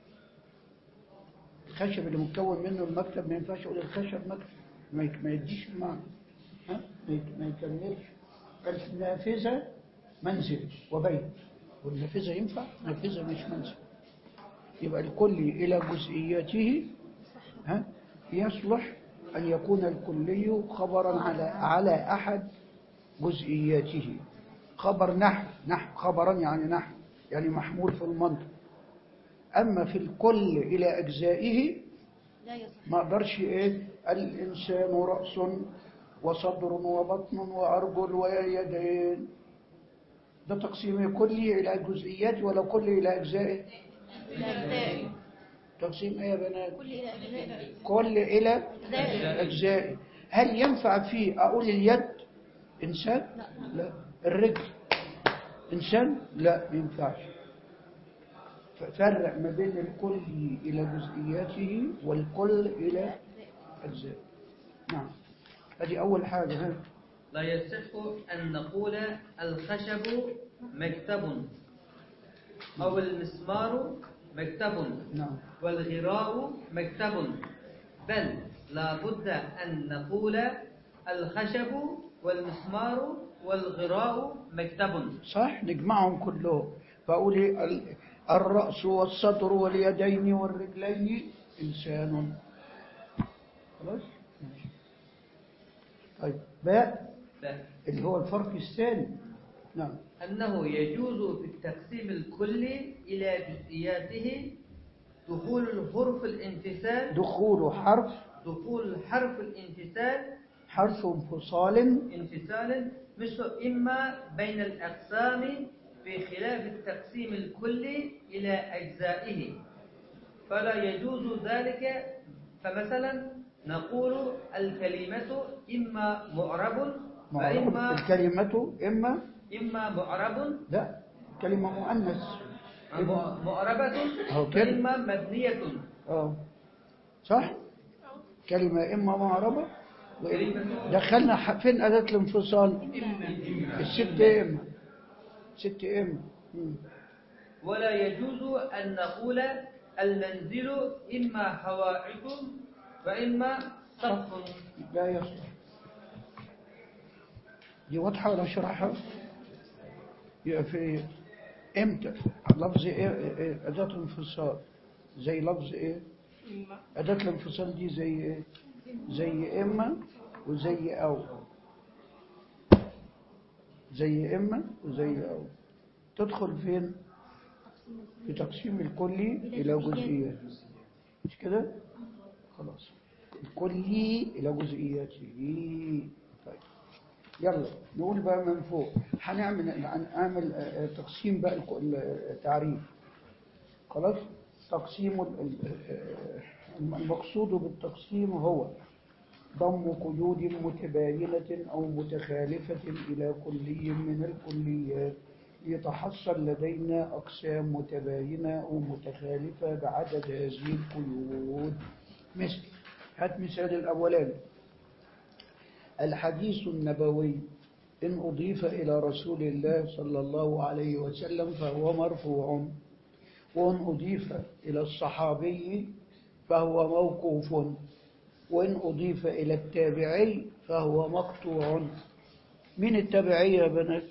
الخشب اللي مكون منه المكتب ما ينفعش أقول الخشب مكتب ما يك- ما يديش المعنى ها؟ ما يك- ما يكملش النافذة منزل وبيت والنافذة ينفع نافذة مش منزل يبقى الكلي إلى جزئياته ها يصلح أن يكون الكلي خبرا على على أحد جزئياته خبر نحو نحو خبرا يعني نحو يعني محمول في المنطق أما في الكل إلى أجزائه لا يصح ما أقدرش إيه الإنسان رأس وصدر وبطن وأرجل ويدين ده تقسيم كلي إلى جزئيات ولا كلي إلى أجزائه الأجزاء تقسيم إيه يا بنات كل إلى أجزاء كل إلى أجزاء أجزائه هل ينفع فيه أقول اليد إنسان لا الرجل إنسان لا ما ينفعش فرق ما بين الكل إلى جزئياته والكل إلى أجزاء نعم هذه أول حاجة ها لا يصح أن نقول الخشب مكتب أو المسمار مكتب نعم والغراء مكتب بل لا بد أن نقول الخشب والمسمار والغراء مكتب صح نجمعهم كلهم فأقول إيه؟ ال- الرأس والصدر واليدين والرجلين إنسان خلاص ماشي. طيب باء ب- اللي هو الفرق الثاني نعم أنه يجوز في التقسيم الكلي إلى جزئياته دخول الحرف الانفصال دخول حرف دخول حرف الانفصال حرف انفصال انفصال مثل إما بين الأقسام بخلاف التقسيم الكلي إلى أجزائه فلا يجوز ذلك فمثلا نقول الكلمة إما معرب معرب وإما الكلمة إما إما معرب لا كلمة مؤنث م- معربة أهو كده. وإما مبنية اه صح كلمة إما معربة وإما كلمة- دخلنا ح- فين أداة الانفصال الست إما ست إما مم. ولا يجوز أن نقول المنزل إما حوائط وإما سقف لا يصلح دي واضحة ولا أشرحها؟ يبقى في إمتى لفظ إيه إيه- أداة الانفصال زي لفظ إيه؟ أداة الانفصال دي زي إيه؟ زي إما وزي أو زي إما وزي أو تدخل فين؟ في تقسيم الكلي إلى جزئيات مش كده؟ خلاص الكلي إلى جزئياته طيب يلا نقول بقى من فوق هنعمل هنعمل آه، آه، تقسيم بقى الك- التعريف خلاص تقسيم ال- ال- آه، المقصود بالتقسيم هو ضم قيود متباينة أو متخالفة إلى كلي من الكليات ليتحصل لدينا أقسام متباينة أو متخالفة بعدد هذه القيود مثل هات مثال الأولاني الحديث النبوي إن أضيف إلى رسول الله صلى الله عليه وسلم فهو مرفوع وإن أضيف إلى الصحابي فهو موقوف وإن أضيف إلى التابعي فهو مقطوع من التابعي يا بنات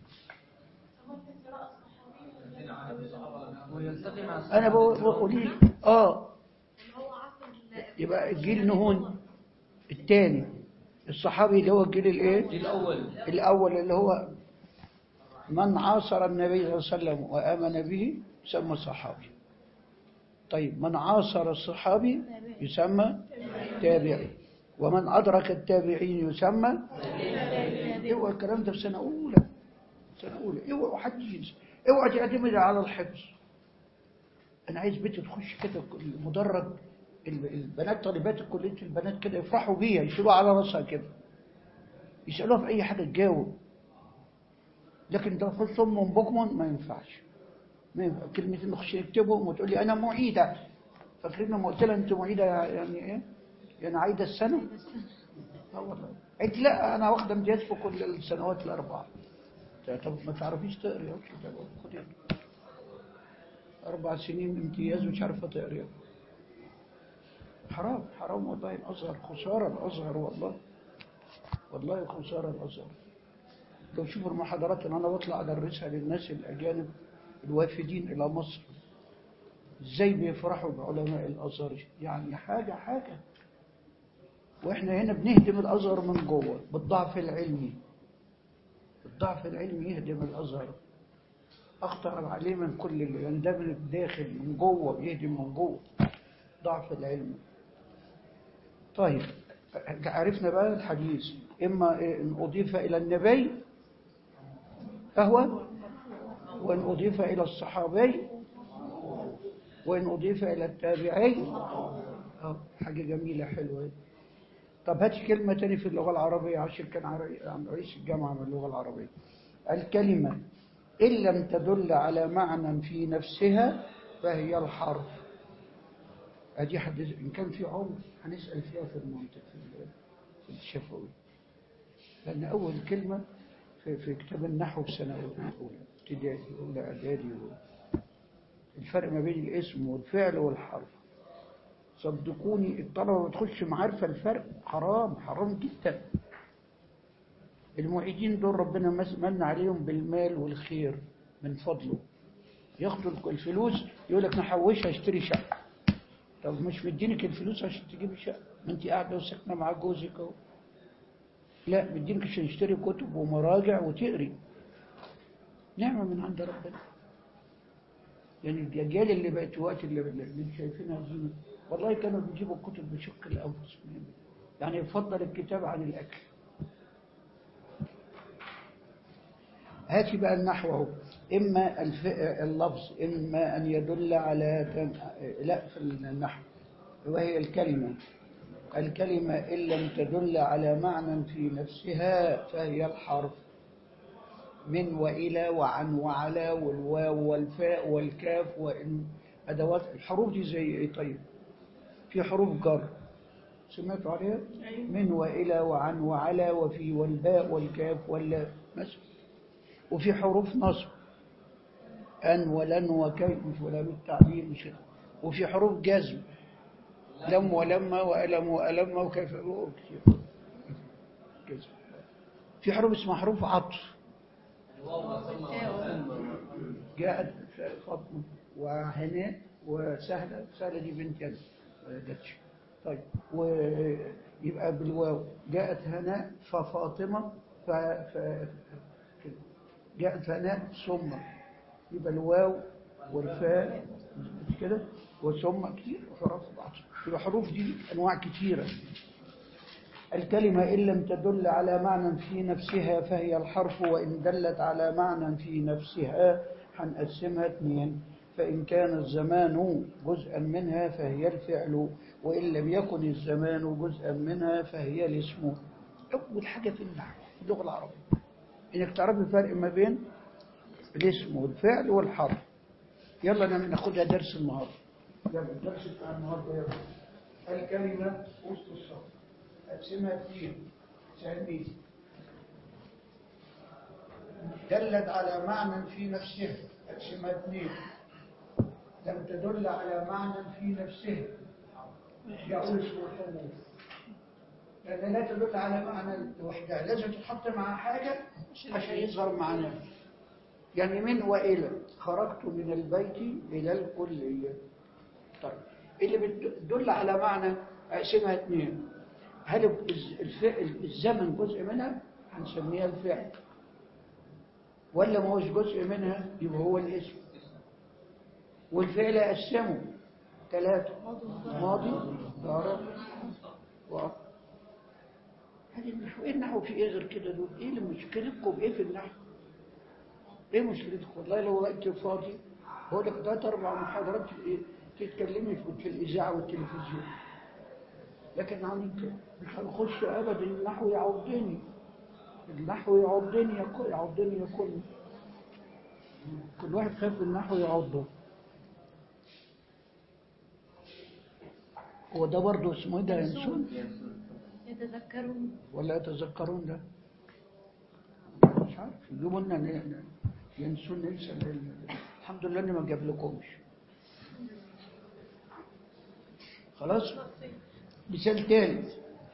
ويلتقي مع أنا بقول بقول لك آه هو عصر يبقى الجيل نهون الثاني الصحابي اللي هو الجيل الايه الأول الاول اللي هو من عاصر النبي صلى الله عليه وسلم وامن به يسمى صحابي طيب من عاصر الصحابي يسمى تابعي ومن ادرك التابعين يسمى اوعى الكلام ده في سنه اولى سنه اولى اوعى حد ينسى اوعى تعتمد على الحفظ انا عايز بنت تخش كده المدرج ال- البنات طالبات كليه البنات كده يفرحوا بيها يشيلوها على راسها كده يسالوها في اي حاجه تجاوب لكن ده خش صم بكم ما ينفعش ما ينفع. كلمتين نخش نكتبهم وتقول لي انا معيده فاكرين لما قلت لها انت معيده يعني ايه؟ يعني عايده السنه؟ اه والله قلت لا انا واخده امتياز في كل السنوات الاربعه قلت لها طب ما تعرفيش تقري قلت لها طب خدي اربع سنين امتياز ومش عارفه تقري حرام حرام والله الازهر خساره الازهر والله والله خساره الازهر لو شوفوا المحاضرات اللي انا بطلع ادرسها للناس الاجانب الوافدين الى مصر ازاي بيفرحوا بعلماء الازهر يعني حاجه حاجه واحنا هنا بنهدم الازهر من جوه بالضعف العلمي الضعف العلمي يهدم الازهر اخطر عليه من كل اللي يعني ده من الداخل من جوه بيهدم من جوه ضعف العلم طيب عرفنا بقى الحديث إما إن أضيف إلى النبي فهو وإن أضيف إلى الصحابي وإن أضيف إلى التابعي أه حاجة جميلة حلوة طب هات كلمة تاني في اللغة العربية عشان كان عر- عن رئيس الجامعة من اللغة العربية الكلمة إن لم تدل على معنى في نفسها فهي الحرف أدي حد إن كان في عمر هنسأل فيها في المنطق في ال- في الشفوي لأن أول كلمة في, في كتاب النحو في سنة أولى ابتدائي أولى إعدادي و- الفرق ما بين الاسم والفعل والحرف صدقوني الطلبة ما تخش معارفة الفرق حرام حرام جدا المعيدين دول ربنا مس- من عليهم بالمال والخير من فضله ياخدوا الفلوس يقول لك نحوشها اشتري شقة طب مش مدينك الفلوس عشان تجيبي شقة ما انت قاعدة وساكنة مع جوزك اهو لا مدينك عشان تشتري كتب ومراجع وتقري نعمة من عند ربنا يعني الأجيال اللي بقت وقت اللي, اللي شايفينها زينة والله كانوا بيجيبوا الكتب بشق الأنفس يعني يفضل الكتاب عن الأكل هاتي بقى النحو اهو إما الف... اللفظ إما أن يدل على تم... لا في النحو وهي الكلمة الكلمة إن لم تدل على معنى في نفسها فهي الحرف من وإلى وعن وعلى والواو والفاء والكاف وإن أدوات الحروف دي زي إيه طيب في حروف جر سمعتوا عليها من وإلى وعن وعلى وفي والباء والكاف واللا مثلا وفي حروف نصب أن ولن وكيف مش ولا بالتعليل مش كده وفي حروف جزم لم ولما وألم وألم وكيف كتير جزم في حروف اسمها حروف عطف جاءت فاطمة وهناء وسهلة سهلة دي بنت أنا ما جاتش طيب ويبقى بالواو جاءت هناء ففاطمة ف... ف... كده. جاءت هناء ثم يبقى الواو والفاء مش كده وثم كتير وحروف بعض يبقى حروف دي أنواع كتيرة الكلمة إن لم تدل على معنى في نفسها فهي الحرف وإن دلت على معنى في نفسها هنقسمها اثنين فإن كان الزمان جزءا منها فهي الفعل وإن لم يكن الزمان جزءا منها فهي الاسم أول حاجة في النحو في اللغة العربية إنك تعرف الفرق ما بين الاسم والفعل والحرف يلا أنا ناخدها درس النهاردة يلا الدرس بتاع النهاردة يلا الكلمة وسط الصف أقسمها اثنين سهلين دلت على معنى في نفسها أقسمها اثنين لم تدل على معنى في نفسها يقول اسم الحروف لأن لا تدل على معنى لوحدها لازم تتحط مع حاجة عشان يظهر معناه يعني من وإلى خرجت من البيت إلى الكلية طيب اللي بتدل على معنى أقسمها اثنين هل الفعل الزمن جزء منها هنسميها الفعل ولا ما هوش جزء منها يبقى هو الاسم والفعل أقسمه ثلاثة ماضي ضارب وقت هذه النحو ايه النحو في ايه غير كده دول ايه اللي مشكلتكم ايه في النحو ايه مشكلتكم والله لو وقت فاضي بقول لك ثلاث اربع محاضرات ايه تتكلمي في, في الاذاعه والتلفزيون لكن عن مش هنخش ابدا النحو يعضني النحو يعضني يكون يعضني يكون كل واحد خاف النحو يعضه هو ده برضه اسمه ايه ده ينسون يتذكرون ولا يتذكرون ده مش عارف يجيبوا لنا ن- ينسون ننسى ال- الحمد لله اني ما جاب لكمش خلاص مثال ثالث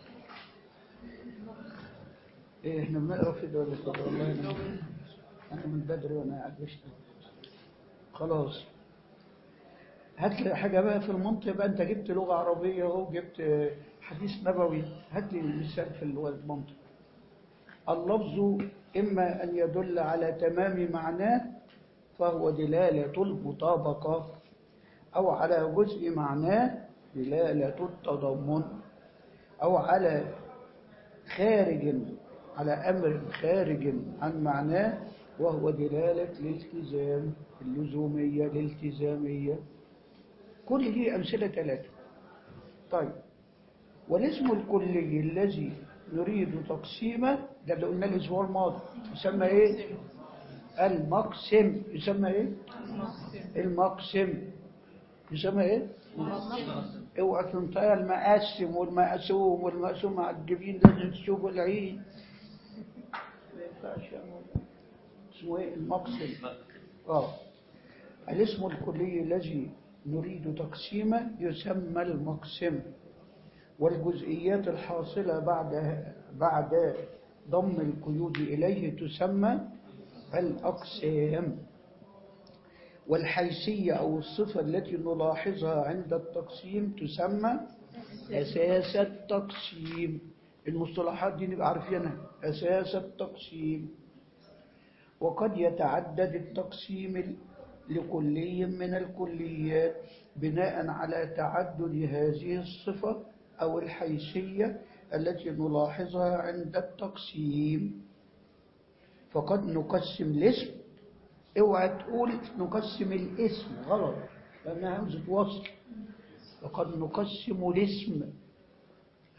ايه احنا بنقرا في ده ولا كده والله انا انا من بدري وانا قاعد بشتغل خلاص هات لي حاجه بقى في المنطق بقى انت جبت لغه عربيه اهو جبت حديث نبوي هات لي مثال في المنطق اللفظ اما ان يدل على تمام معناه فهو دلاله المطابقه او على جزء معناه دلاله التضمن او على خارج على أمر خارج عن معناه وهو دلالة الالتزام اللزومية الالتزامية كل دي أمثلة ثلاثة طيب والاسم الكلي الذي نريد تقسيمه ده اللي قلنا الأسبوع الماضي يسمى إيه؟ المقسم يسمى إيه؟ المقسم يسمى إيه؟ اوعى تنطيها المقسم والمقسوم والمقسوم مع الجبين لازم تشوفوا العيد ما ينفعش يا مولانا. اسمه ايه المقسم اه الاسم الكلي الذي نريد تقسيمه يسمى المقسم والجزئيات الحاصلة بعد بعد ضم القيود إليه تسمى الأقسام والحيثية أو الصفة التي نلاحظها عند التقسيم تسمى أساس التقسيم المصطلحات دي نبقى عارفينها أساس التقسيم وقد يتعدد التقسيم لكلي من الكليات بناء على تعدد هذه الصفة أو الحيثية التي نلاحظها عند التقسيم فقد نقسم الاسم اوعى تقول نقسم الاسم غلط لأنها همزة وصل وقد نقسم الاسم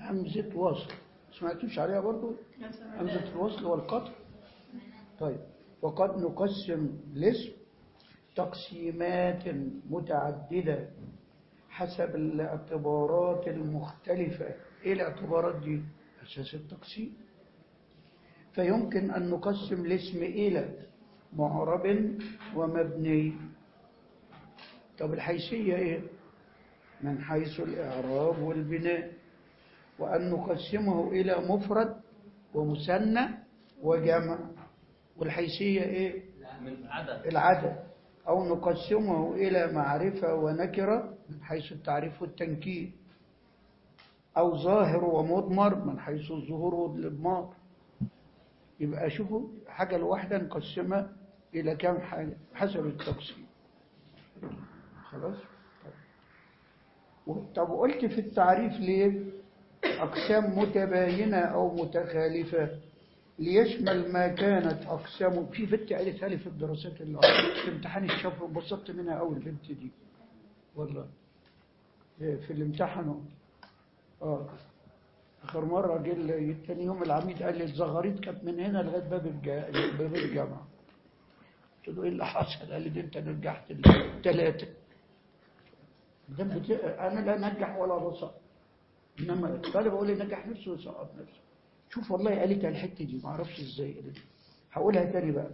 همزة وصل سمعتوش عليها برضو همزة الوصل والقطع طيب وقد نقسم الاسم تقسيمات متعددة حسب الاعتبارات المختلفة ايه الاعتبارات دي اساس التقسيم فيمكن ان نقسم الاسم الى معرب ومبني طب الحيثية ايه من حيث الاعراب والبناء وان نقسمه الى مفرد ومثنى وجمع والحيثية ايه من عدد العدد أو نقسمه إلى معرفة ونكرة من حيث التعريف والتنكير أو ظاهر ومضمر من حيث الظهور والإضمار يبقى شوفوا حاجة الواحدة نقسمها إلى كم حاجة حسب التقسيم خلاص طيب. طب قلت في التعريف ليه أقسام متباينة أو متخالفة ليشمل ما كانت أقسامه في بنت قالتها لي في الدراسات اللي عملت في امتحان الشفر وبسطت منها أول البنت دي والله إيه، في الامتحان اه آخر مرة جه ال- تاني يوم العميد قال لي الزغاريت كانت من هنا لغاية باب الجا- باب الجامعة قلت له إيه اللي حصل؟ قال لي ده أنت نجحت الثلاثة ده بت... أنا لا نجح ولا بسقط إنما الطالب أقول لي نجح نفسه ويسقط نفسه شوف والله قالتها الحتة دي ما اعرفش ازاي قالتها هقولها تاني بقى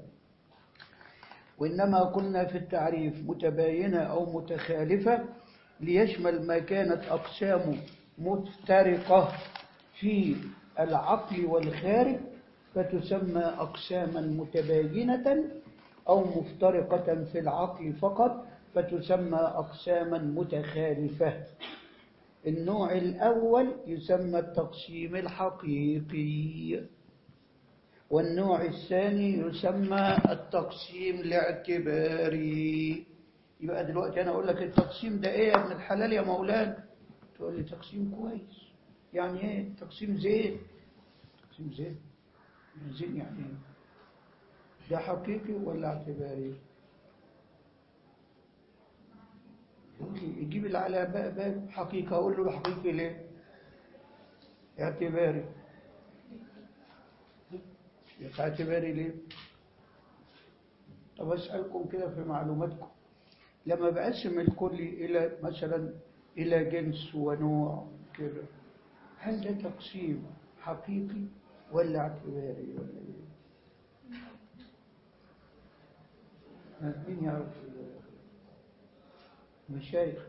وإنما قلنا في التعريف متباينة أو متخالفة ليشمل ما كانت أقسامه مفترقة في العقل والخارج فتسمى أقساما متباينة أو مفترقة في العقل فقط فتسمى أقساما متخالفة النوع الأول يسمى التقسيم الحقيقي والنوع الثاني يسمى التقسيم الاعتباري يبقى دلوقتي أنا أقول لك التقسيم ده إيه يا ابن الحلال يا مولانا تقول لي تقسيم كويس يعني إيه تقسيم زين تقسيم زين زين يعني إيه ده حقيقي ولا اعتباري يقول لي يجيب اللي على باب باب حقيقة أقول له حقيقي ليه اعتباري يبقى اعتباري ليه طب أسألكم كده في معلوماتكم لما بقسم الكلي إلى مثلا إلى جنس ونوع كده هل ده تقسيم حقيقي ولا اعتباري ولا ايه؟ مين يعرف مشايخ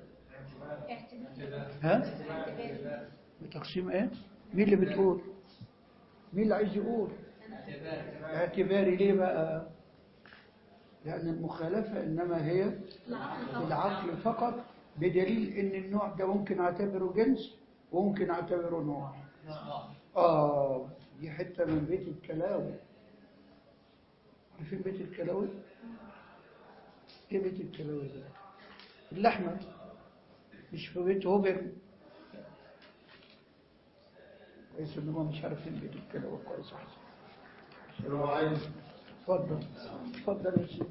ها بتقسيم ايه مين اللي بتقول مين اللي عايز يقول اعتباري ليه بقى لأن المخالفة إنما هي في العقل فقط بدليل إن النوع ده ممكن أعتبره جنس وممكن أعتبره نوع آه دي حتة من بيت الكلاوي عارفين بيت الكلاوي؟ إيه بيت الكلاوي ده؟ اللحمة مش في بيت هوبر كويس إن هم مش عارفين بيت الكلاوي كويس أحسن اتفضل اتفضل يا سيدي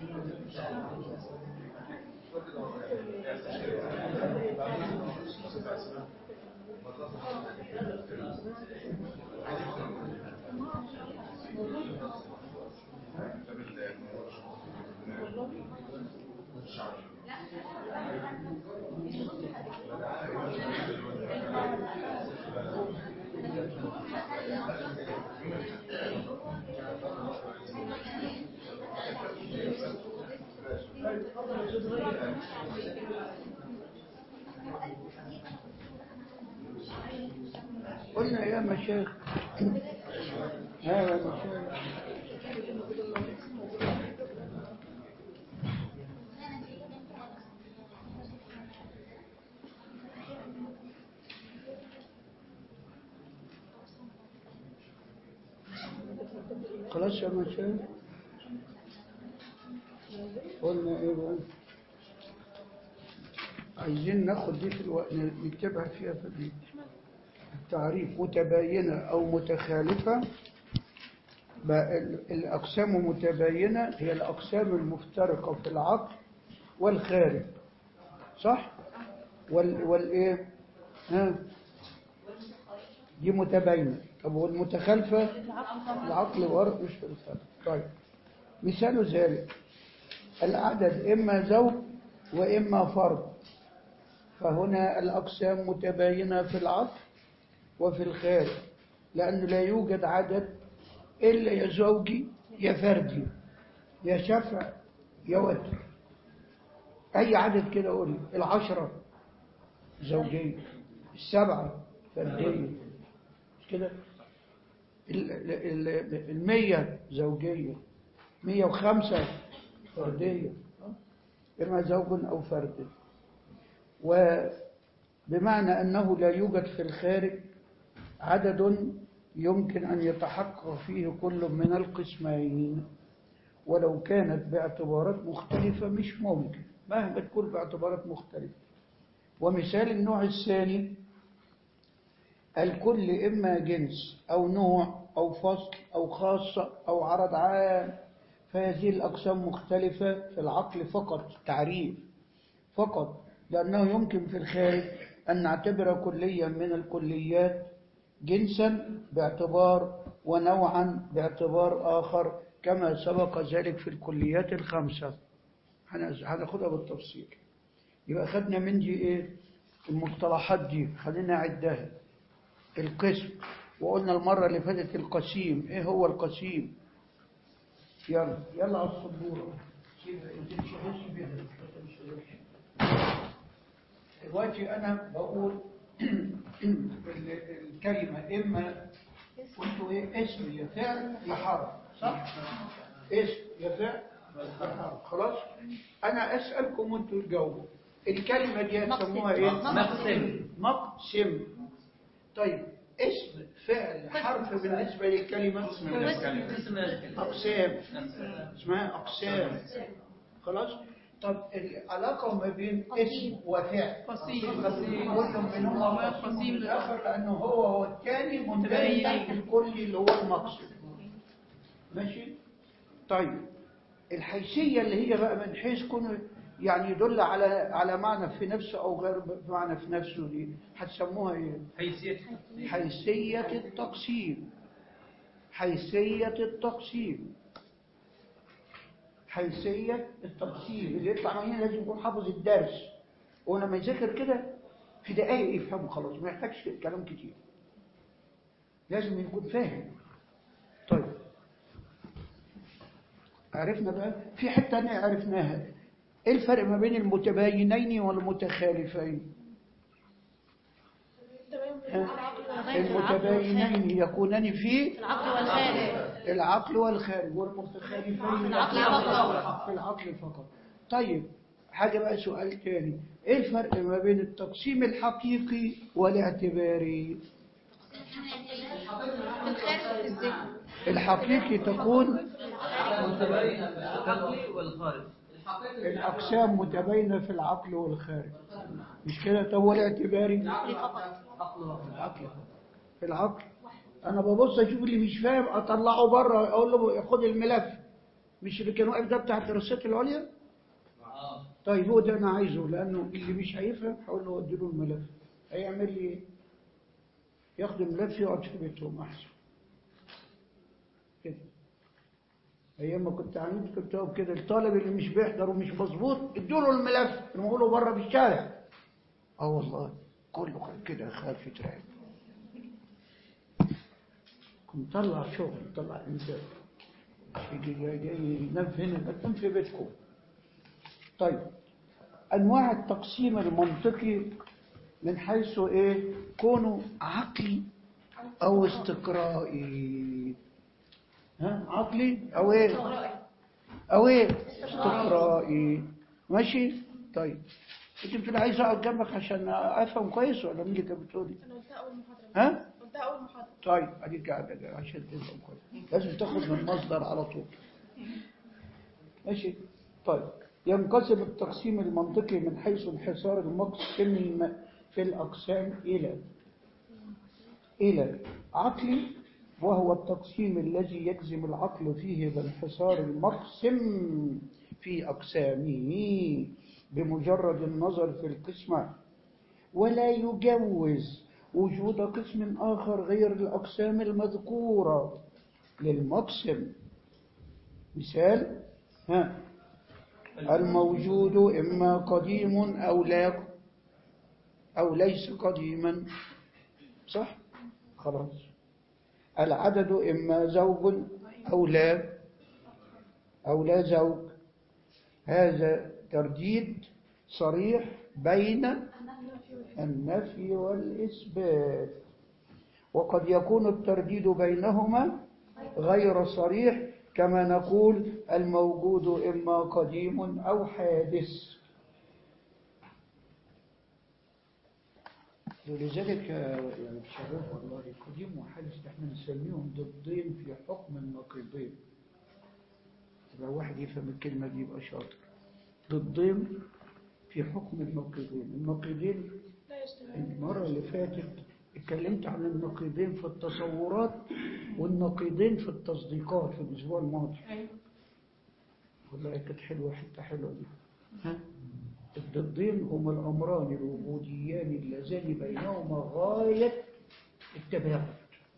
قلنا يا مشايخ ها يا مشايخ خلاص يا مشايخ قلنا ايه بقى عايزين ناخد دي في الوقت نكتبها فيها في دي التعريف متباينة أو متخالفة بقى ال- الأقسام متباينة هي الأقسام المفترقة في العقل والخارج صح؟ وال والإيه؟ ها؟ دي متباينة طب والمتخالفة العقل ورق مش في الخارج طيب مثال ذلك العدد إما زوج وإما فرد فهنا الأقسام متباينة في العقل وفي الخارج لأنه لا يوجد عدد إلا يا زوجي يا فردي يا شفع يا وتر أي عدد كده قول لي. العشرة زوجية السبعة فردية مش كده ال- ال- ال- المية زوجية مية وخمسة فردية إما زوج أو فرد وبمعنى أنه لا يوجد في الخارج عدد يمكن أن يتحقق فيه كل من القسمين ولو كانت باعتبارات مختلفة مش ممكن مهما تكون باعتبارات مختلفة ومثال النوع الثاني الكل إما جنس أو نوع أو فصل أو خاصة أو عرض عام فهذه الأقسام مختلفة في العقل فقط تعريف فقط لأنه يمكن في الخارج أن نعتبر كليا من الكليات جنسا باعتبار ونوعا باعتبار آخر كما سبق ذلك في الكليات الخمسة هنز- هناخدها بالتفصيل يبقى خدنا من دي ايه المصطلحات دي خلينا نعدها القسم وقلنا المرة اللي فاتت القسيم ايه هو القسيم يلا يلا على السبورة سيبها انت مش هتمشي بيها مش هتمشي. دلوقتي انا بقول ال- الكلمة اما قلت ايه اسم يا فعل يا حرف صح اسم يا فعل يا حرف خلاص انا اسالكم وانتوا تجاوبوا الكلمة دي هتسموها ايه مقسم مقسم طيب اسم فعل حرف بالنسبة للكلمة اسم الكلمة أقسام اسمها أقسام خلاص طب العلاقة ما بين اسم وفعل قسيم كل منهما قسيم الآخر لأنه هو هو الثاني منتهي تحت الكل اللي هو المقصد ماشي طيب الحيثية اللي هي بقى من حيث كونه يعني يدل على على معنى في نفسه أو غير معنى في نفسه دي هتسموها إيه؟ حيثية حيثية التقسيم حيثية التقسيم حيثية التقسيم اللي يطلع من هنا لازم يكون حافظ الدرس ولما يذاكر كده في دقايق يفهمه خلاص ما يحتاجش كلام كتير لازم يكون فاهم طيب عرفنا بقى في حتة تانية عرفناها ايه الفرق ما بين المتباينين والمتخالفين المتباينين يكونان في العقل والخارج العقل والخارج والمتخالفين في العقل فقط. في العقل فقط طيب حاجة بقى سؤال تاني ايه الفرق ما بين التقسيم الحقيقي والاعتباري في الخارج وفي الذهن الحقيقي تكون متباينة في العقل والخارج الأقسام متباينة في العقل والخارج مش كده طب والاعتباري العقل فقط العقل في العقل انا ببص اشوف اللي مش فاهم اطلعه بره اقول له خد الملف مش اللي كان واقف ده بتاع الدراسات العليا اه طيب هو ده انا عايزه لانه اللي مش هيفهم هقول له اديله الملف هيعمل لي ايه ياخد الملف يقعد في بيتهم احسن كده ايام ما كنت عميد كنت اقف كده الطالب اللي مش بيحضر ومش مظبوط ادوا له الملف نقوله بره في الشارع اه والله كله كان كده خاف يترعب كنت طلع شغل طلع انتاج يجي جاي جاي ينام هنا تنام في بيتكم طيب انواع التقسيم المنطقي من حيث ايه كونه عقلي او استقرائي ها عقلي او ايه او ايه استقرائي ماشي طيب انت بتقول عايز اقعد جنبك عشان افهم كويس ولا مين اللي كانت بتقولي انا قلتها اول محاضره ها قلتها اول محاضره طيب اديك قاعده عشان تفهم كويس لازم تاخد من المصدر على طول ماشي طيب ينقسم التقسيم المنطقي من حيث انحصار المقسم في الأقسام إلى إلى عقلي وهو التقسيم الذي يجزم العقل فيه بانحصار المقسم في أقسامه بمجرد النظر في القسمة ولا يجوز وجود قسم آخر غير الأقسام المذكورة للمقسم مثال ها الموجود إما قديم أو لا أو ليس قديما صح خلاص العدد إما زوج أو لا أو لا زوج هذا ترديد صريح بين النفي والإثبات وقد يكون الترديد بينهما غير صريح كما نقول الموجود إما قديم أو حادث ولذلك يعني الشباب والله قديم وحادث احنا نسميهم ضدين في حكم النقيضين لو واحد يفهم الكلمة دي يبقى شاطر ضدين في حكم النقيضين النقيضين لا يجتمع المرة اللي فاتت اتكلمت عن النقيضين في التصورات والنقيضين في التصديقات في الأسبوع الماضي والله كانت حلوة حتة حلوة دي ها؟ الضدين هما الأمران الوجوديان اللذان بينهما غاية التباعد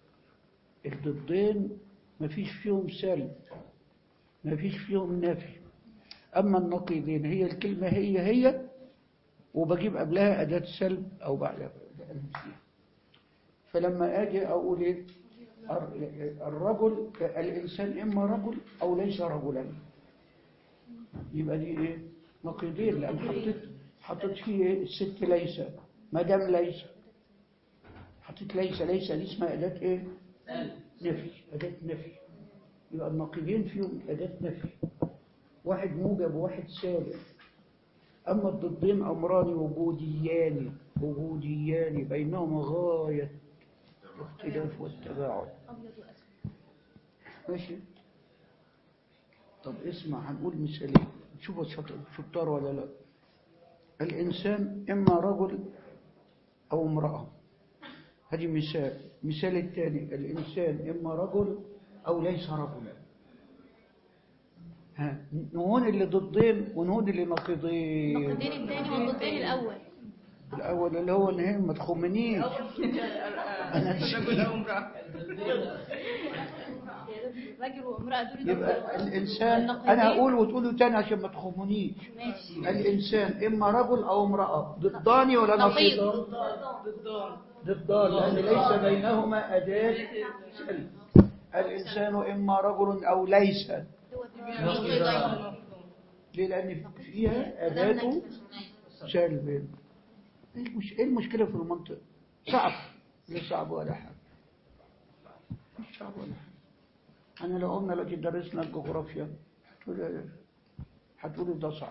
الضدين ما فيش فيهم سلب ما فيش فيهم نفي أما النقيضين هي الكلمة هي هي وبجيب قبلها أداة سلب أو بعدها أداة نفي فلما أجي أقول إيه الر- الرجل الإنسان إما رجل أو ليس رجلا يبقى دي إيه نقيضين لأن حطيت حطيت فيه إيه؟ الست ليس مدام ليس حطيت ليس ليس دي اسمها أداة إيه نفي أداة نفي يبقى النقيضين فيهم أداة نفي واحد موجب وواحد سالب أما الضدين أمران وجوديان وجوديان بينهما غاية الاختلاف والتباعد أبيض وأسود ماشي طب اسمع هنقول مثالين شوفوا شط- شطار ولا لا الإنسان إما رجل أو امرأة هذه مثال مثال الثاني الإنسان إما رجل أو ليس رجلا ها نهون اللي ضدين ونهون اللي نقيضين النقيضين الثاني والضدين الأول الأول اللي هو إن هي ما تخمنيش أنا نسيت. رجل وامرأة دول يبقى الضدين. الإنسان النقيضين. أنا أقول وتقولوا تاني عشان ما تخمنيش ماشي الإنسان إما رجل أو امرأة ضداني ولا نقيض. نقيضان ضدان لأن ليس بينهما أداة سلب الإنسان إما رجل أو ليس هو نقيضين ليه لأن فيها أداة سلب إيه المش- إيه المشكلة في المنطق صعب لا صعب ولا حاجة مش صعب ولا حاجة أنا لو قلنا لك درسنا الجغرافيا هتقولي هتقولي ده صعب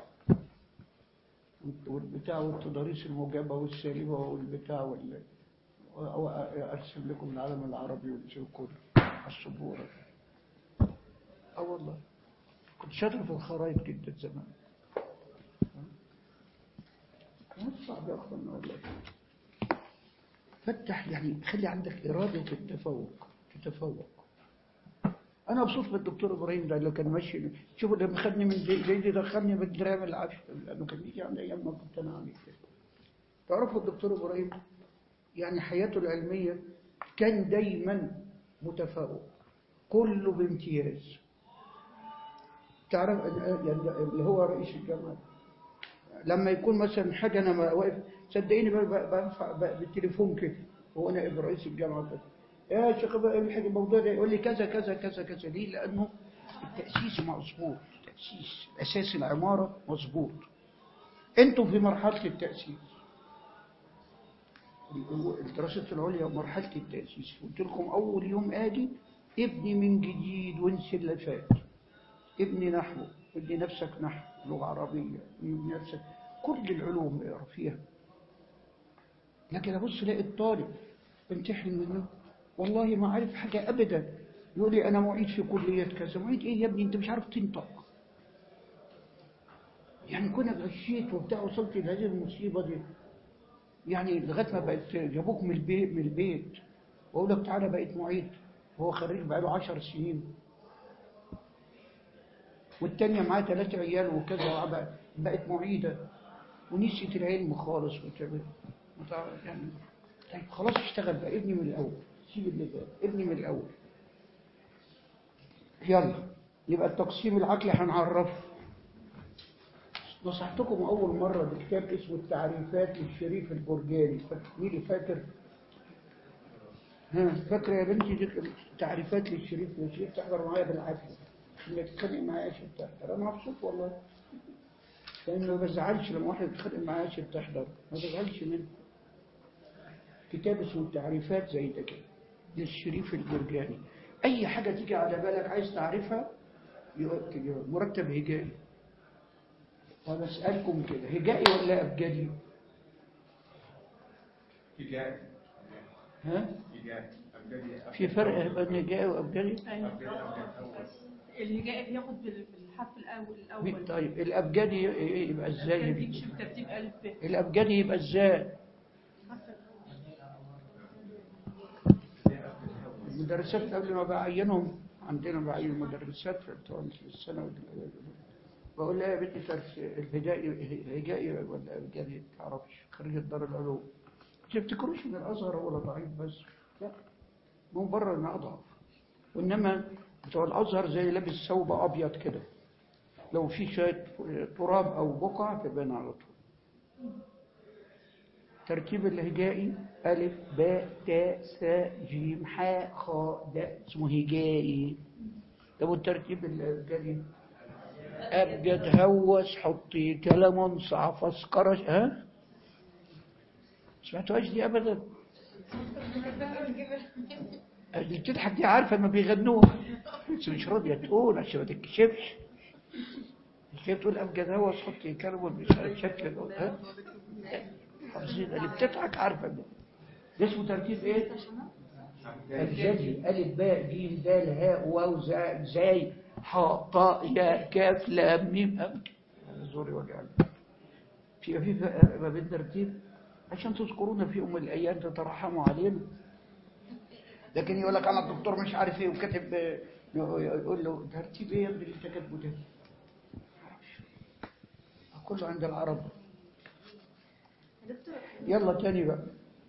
والبتاع والتضاريس الموجبة والسالبة والبتاع وال أو أرسم لكم العالم العربي والكل على السبورة أه والله كنت شاطر في الخرايط جدا زمان كان صعب يا أخوانا والله فتح يعني خلي عندك إرادة التفوق تتفوق انا مبسوط بالدكتور ابراهيم ده اللي كان ماشي شوفوا لما خدني من دي زي دي دخلني بالدرام العشر لانه كان يجي عند ايام ما كنت انا عامل كده تعرفوا الدكتور ابراهيم يعني حياته العلميه كان دايما متفوق كله بامتياز تعرف يعني اللي هو رئيس الجامعه لما يكون مثلا حاجه انا ما واقف صدقيني ب- ب- بنفع ب- بالتليفون كده هو نائب رئيس الجامعه كده يا شيخ بقى الحاجه الموضوع ده يقول لي كذا كذا كذا كذا ليه؟ لانه التاسيس مظبوط التاسيس اساس العماره مظبوط انتوا في مرحله التاسيس الدراسات العليا مرحله التاسيس قلت لكم اول يوم اجي ابني من جديد وانسى اللي فات ابني نحو ابني نفسك نحو لغة عربية ابني نفسك كل العلوم اقرا فيها لكن ابص الاقي الطالب بمتحن منه والله ما عارف حاجة ابدا يقول لي انا معيد في كلية كذا معيد ايه يا ابني انت مش عارف تنطق يعني كونك غشيت وبتاع وصلت لهذه المصيبة دي يعني لغاية ما بقت جابوك من البيت من البيت واقول لك تعالى بقيت معيد هو خريج بقاله عشر سنين والتانية معاه ثلاثة عيال وكذا وعبا- بقت معيدة ونسيت العلم خالص وتعمل متع- يعني طيب خلاص اشتغل بقى ابني من الأول سيب اللي فات ابني من الأول يلا يبقى التقسيم العقلي هنعرفه نصحتكم أول مرة بكتاب اسمه التعريفات للشريف البرجاني فاكر- مين اللي فاكر؟ ها فاكرة يا بنتي دي تعريفات للشريف الشريف تحضر معايا بالعافية اللي تتخانق معايا عشان تحضر أنا مبسوط والله لأنه ما بزعلش لما واحد يتخانق معايا عشان تحضر ما بزعلش منه كتاب اسمه التعريفات زي ده كده للشريف البرجاني أي حاجة تيجي على بالك عايز تعرفها يؤكد يقول مرتب هجائي وأنا أسألكم كده هجائي ولا أبجدي؟ إيجابي ها؟ إيجابي أبجدي في فرق بين هجائي وأبجدي؟ أبجدي أول اللي جاي بياخد بال- بالحرف الاول الاول طيب الأبجدي يبقى كان إزاي؟ بيمشي بترتيب الف ب الأبجدي يبقى إزاي؟ المدرسات قبل ما بعينهم عندنا بعين المدرسات في بتوع السنة وال- بقول لها يا بنتي ترس- الهجائي الهجائي ولا الابجدي ما تعرفش خريجة دار العلوم ما تفتكروش ان الازهر هو اللي ضعيف بس لا مو بره انه اضعف وانما بتوع الازهر زي لابس ثوب ابيض كده لو في شويه تراب او بقع تبان على طول ترتيب الهجائي ألف باء تاء ساء جيم حاء خاء داء اسمه هجائي طب والترتيب الأبجدي أبجد هوس حطي كلم صعفص قرش ها سمعتوهاش دي أبدا اللي بتضحك دي عارفة ما بيغنوها بس مش راضية تقول عشان ما تتكشفش مش هي بتقول أبجد هوس حطي كلم مش شكل ها حافظين اللي بتضحك عارفة ده ده اسمه ترتيب ايه؟ الجدي ألف باء جيم دال هاء واو زاء زاي حاء طاء ياء كاف لام ميم أم زوري وجعل في في فرق ما بين ترتيب عشان تذكرونا في يوم من الأيام تترحموا علينا لكن يقول لك أنا الدكتور مش عارف إيه وكاتب آه، يقول له ترتيب إيه يا ابني اللي أنت كاتبه ده؟ معرفش. كله عند العرب دكتور يلا تاني بقى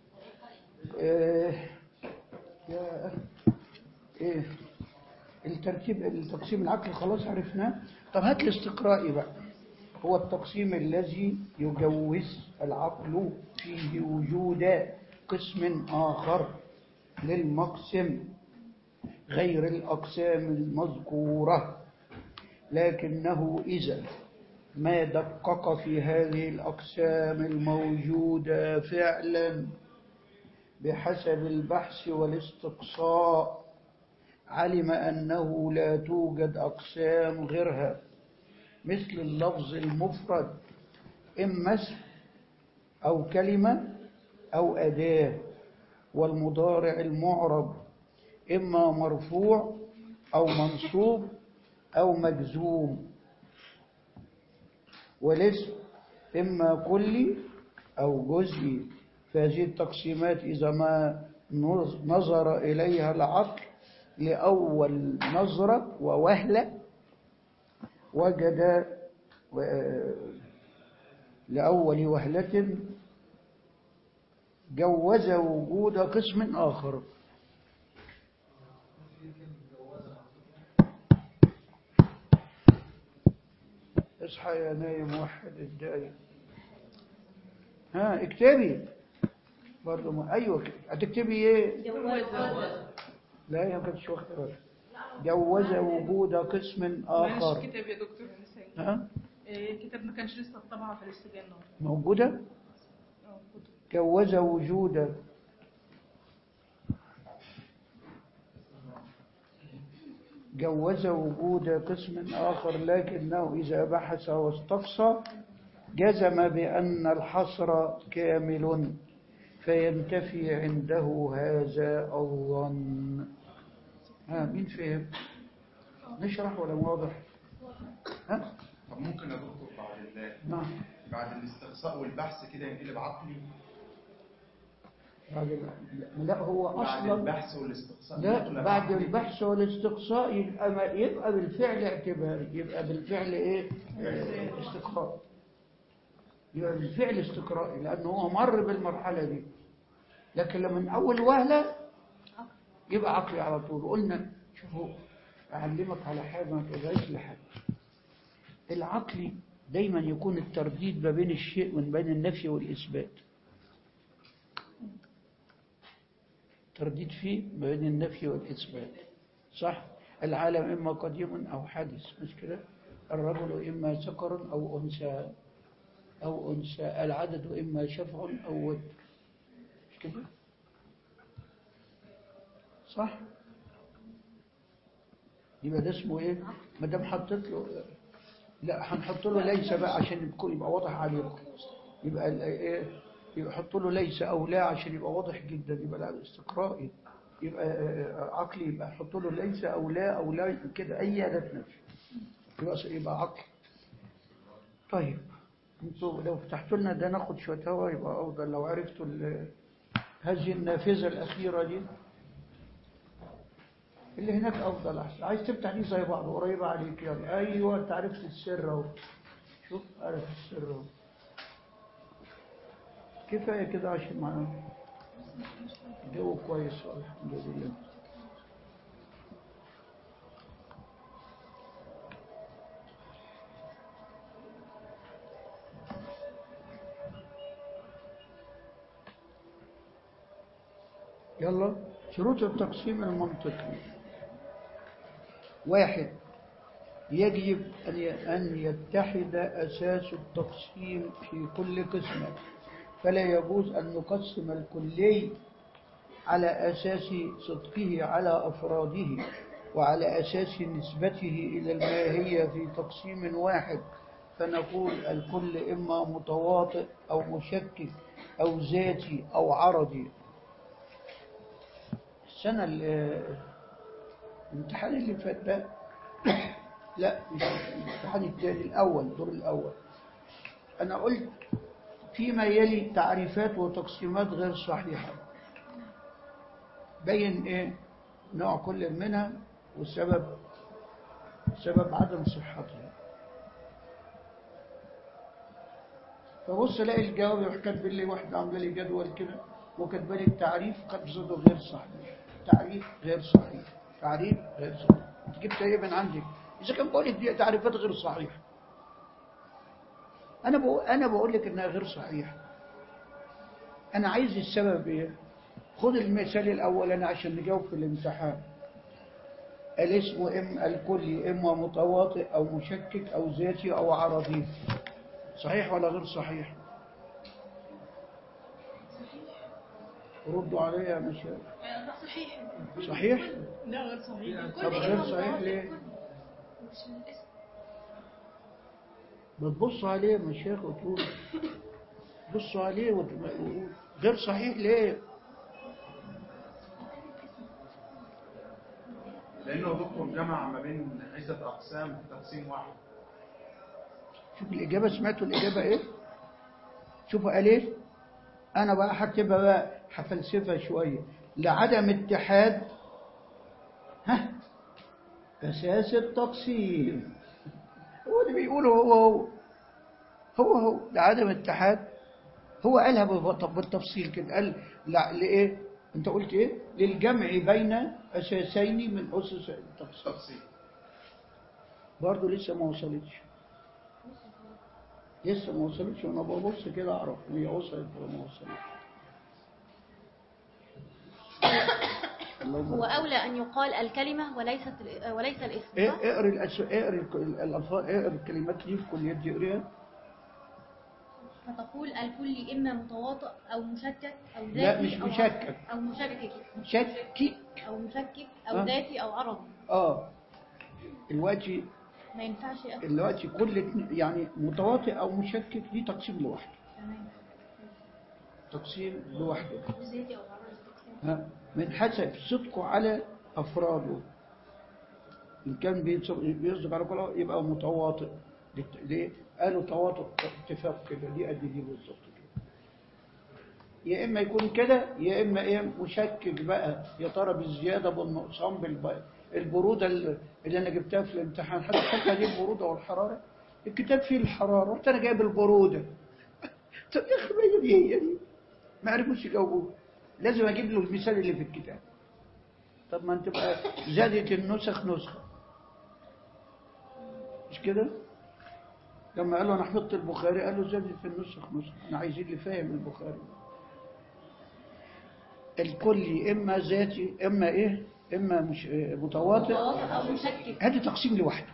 إيه يا ايه الترتيب التقسيم العقلي خلاص عرفناه طب هات الاستقرائي بقى هو التقسيم الذي يجوز العقل فيه وجود قسم آخر للمقسم غير الأقسام المذكورة لكنه إذا ما دقق في هذه الأقسام الموجودة فعلا بحسب البحث والاستقصاء علم أنه لا توجد أقسام غيرها مثل اللفظ المفرد إما اسم أو كلمة أو أداة والمضارع المعرب إما مرفوع أو منصوب أو مجزوم والاسم إما كلي أو جزئي فهذه التقسيمات إذا ما نظر إليها العقل لأول نظرة ووهلة وجد و- لأول وهلة جوز وجود قسم آخر اصحى يا نايم وحد الدايم ها اكتبي برضه ما ايوه كده. هتكتبي ايه لا يا ما كنتش واخده بالك جوز وجود قسم معلش اخر كتاب يا دكتور نسائي ها إيه، الكتاب ما كانش لسه اتطبع في الاستجابه موجوده اه كتب جوز وجود جوز وجود قسم آخر لكنه إذا بحث واستقصى جزم بأن الحصر كامل فينتفي عنده هذا الظن ها مين فهم نشرح ولا واضح ها طب ممكن يا دكتور بعد ال- نعم بعد الاستقصاء والبحث كده ينقلب عقلي بعد لا هو بعد أصلا البحث والاستقصاء لا ينقلب بعد عقلي. البحث والاستقصاء يبقى ما يبقى بالفعل اعتباري يبقى بالفعل ايه آه، استقراء يبقى بالفعل استقرائي لانه هو مر بالمرحله دي لكن لما من اول وهله يبقى عقلي على طول قلنا شوفوا اعلمك على حاجه ما تقولهاش لحد العقلي دايما يكون الترديد ما بين الشيء وما بين النفي والاثبات ترديد فيه ما بين النفي والإثبات صح العالم إما قديم أو حادث مش كده الرجل إما ذكر أو أنثى أو أنثى العدد إما شفع أو وتر مش كده صح يبقى ده اسمه ايه ما دام حطيت له لا هنحط له ليس بقى عشان يكون يبقى واضح عليكم يبقى ال- ايه يبقى حط له ليس او لا عشان يبقى واضح جدا يبقى لا استقرائي يبقى آه، عقلي يبقى حط له ليس او لا او لا كده اي اداه نفي يبقى يبقى عقل طيب انتوا لو فتحتوا لنا ده ناخد شويه هوا يبقى افضل لو عرفتوا ال- هذه النافذه الاخيره دي اللي هناك افضل احسن عايز تفتح دي زي بعض قريبه عليك يلا ايوه انت عرفت السر اهو شوف عرفت السر اهو كفايه كده عشان معانا الجو كويس الحمد لله يلا شروط التقسيم المنطقي واحد يجب أن ي- أن يتحد أساس التقسيم في كل قسمة فلا يجوز أن نقسم الكلي على أساس صدقه على أفراده وعلى أساس نسبته إلى الماهية في تقسيم واحد فنقول الكل إما متواطئ أو مشكك أو ذاتي أو عرضي السنة ال- الامتحان اللي فات ده لا مش الامتحان الثاني الأول الدور الأول أنا قلت فيما يلي تعريفات وتقسيمات غير صحيحة بين إيه نوع كل منها وسبب سبب عدم صحتها فبص الاقي الجواب يروح كاتب لي واحد عامله لي جدول كده وكاتبه لي التعريف قصده غير صحيح تعريف غير صحيح تعريف غير صحيح انت جبت ايه من عندك اذا كان بقول لك دي تعريفات غير صحيحه انا بقول انا بقول لك انها غير صحيحه انا عايز السبب ايه خد المثال الاول انا عشان نجاوب في الامتحان الاسم اما الكلي اما متواطئ او مشكك او ذاتي او عرضي صحيح ولا غير صحيح ردوا عليا يا مشايخ صحيح صحيح لا غير صحيح طب غير صحيح ليه مش الاسم بتبص عليه يا مشايخ وتقول بصوا عليه وت- وتقول غير صحيح ليه لانه دكتور جمع ما بين عده اقسام في تقسيم واحد شوف الإجابة سمعتوا الإجابة إيه شوفوا قال إيه أنا بقى هكتبها بقى هفلسفها شوية لعدم اتحاد ها أساس التقسيم هو اللي بيقوله هو هو هو هو ده عدم اتحاد هو قالها بالب- بالتفصيل كده قال لا لإيه أنت قلت إيه للجمع بين أساسين من أسس التقسيم تفصيل برضه لسه ما وصلتش لسه ما وصلتش وانا ببص كده اعرف هي وصلت ولا ما وصلتش اللهم هو أولى أن يقال الكلمة وليست ال- وليس الاسم إيه- صح؟ اقري الأس... اقري الك- الالفاظ اقري الكلمات دي في كل يد اقريها فتقول الكل إما متواطئ أو مشكك أو ذاتي لا، مش أو مشكك. أو مشكك شكك أو مشكك أو آه. ذاتي أو عرضي اه دلوقتي ما ينفعش أكل دلوقتي كل اتنين- يعني متواطئ او مشكك دي تقسيم لوحده تمام تقسيم لوحده ذاتي أو عرضي تقسيم. ها من حسب صدقه على أفراده إن كان بيص- بيصدق على كله يبقى متواطئ لت- ليه؟ قالوا تواطؤ اتفاق كده دي قد دي بالظبط كده يا إما يكون كده يا إما إيه مشكك بقى يا ترى بالزيادة بالنقصان بالب- البرودة اللي اللي أنا جبتها في الامتحان حتى حتى دي البرودة والحرارة الكتاب فيه الحرارة رحت أنا جايب البرودة طب يا أخي ما هي دي هي دي ما عرفوش يجاوبوه لازم اجيب له المثال اللي في الكتاب طب ما انت بقى زادت النسخ نسخه مش كده لما قالوا انا حفظت البخاري قالوا زادت النسخ نسخه انا عايزين اللي فاهم البخاري الكلي اما ذاتي اما ايه اما مش إيه، متواطئ متواطئ أو مشكك هذا تقسيم لوحده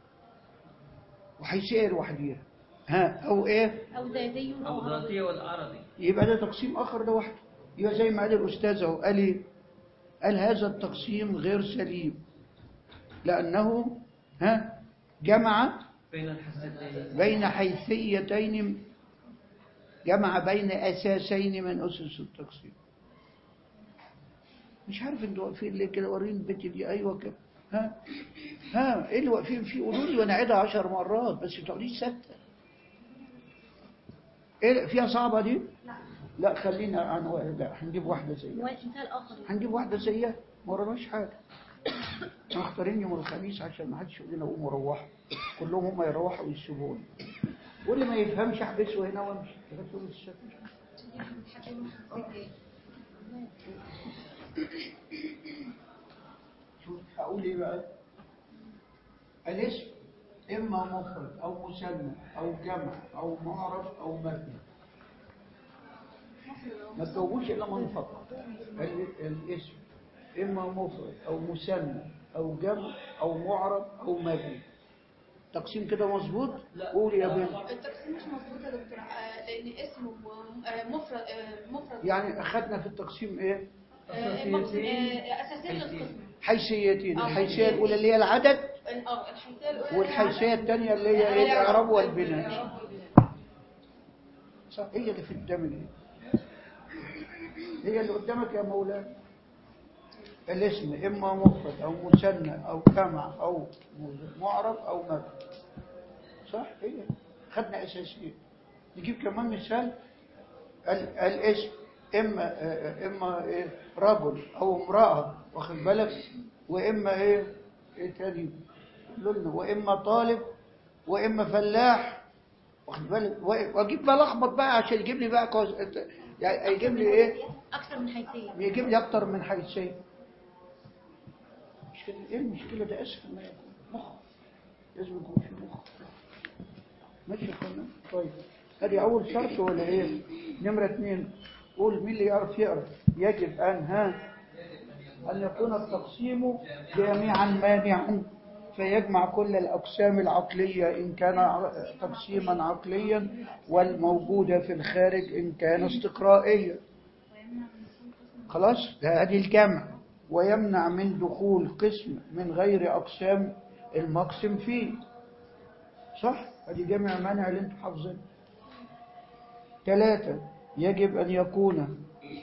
وحيثيه لوحديها ها او ايه أو ذاتي أو أو عرضي ذاتية والعرضي يبقى ده تقسيم آخر ده وحده يبقى زي ما قال الأستاذ أهو قال إيه؟ قال هذا التقسيم غير سليم لأنه ها جمع بين الحستين بين حيثيتين جمع بين أساسين من أسس التقسيم مش عارف انتوا واقفين ليه كده وريني البيت دي ايوه كده ها ها ايه اللي واقفين فيه قولوا لي وانا اعيدها عشر مرات بس ما تقعديش ساكته ايه فيها صعبه دي؟ لا لا خلينا عن لا هنجيب واحدة زيها مثال آخر هنجيب واحدة زيها ما وراناش حاجة مختارين يوم الخميس عشان ما حدش يقول لنا قوموا روحوا كلهم هم يروحوا ويسيبوني واللي ما يفهمش احبسه هنا وامشي كده تقول الشكل شوف هقول ايه بقى الاسم اما مفرد او مثنى او جمع او معرف او مبني ما تجاوبوش الا من فقط ال- الاسم اما مفرد او مثنى او جمع او معرب او مبني تقسيم كده مظبوط قول يا بنت التقسيم مش مظبوط يا دكتور آه، لان اسمه آه، مفرد آه، مفرد يعني اخذنا في التقسيم ايه آه، مقسم- آه، اساسين للقسم حيثيتين آه، الحيثيه الاولى اللي هي العدد اه الحيثيه الاولى والحيثيه الثانيه اللي هي ايه الاعراب والبناء صح هي اللي في الدم دي هي اللي قدامك يا مولانا الاسم اما مفرد او مثنى او جمع او معرب او مبني صح هي خدنا اساسيين نجيب كمان مثال ال- الاسم اما آه، اما إيه رجل او امراه واخد بالك واما ايه ايه تاني قولوا لنا واما طالب واما فلاح واخد بالك و- واجيب بقى لخبط بقى عشان يجيب لي بقى كوز... يعني يجيب لي ايه أكثر من حيثية بيجيب لي اكتر من حيثيه مش كده ايه المشكله ده اسهل ما يكون مخ لازم يكون في مخ ماشي يا اخوانا طيب ادي اول شرط ولا ايه نمره اثنين قول مين اللي يعرف يقرا يجب ان ها ان يكون التقسيم جامعا مانعا فيجمع كل الاقسام العقليه ان كان ع- تقسيما عقليا والموجوده في الخارج ان كان استقرائيا خلاص ده ادي الجمع ويمنع من دخول قسم من غير اقسام المقسم فيه صح ادي جمع منع اللي انتم حافظينه ثلاثة يجب ان يكون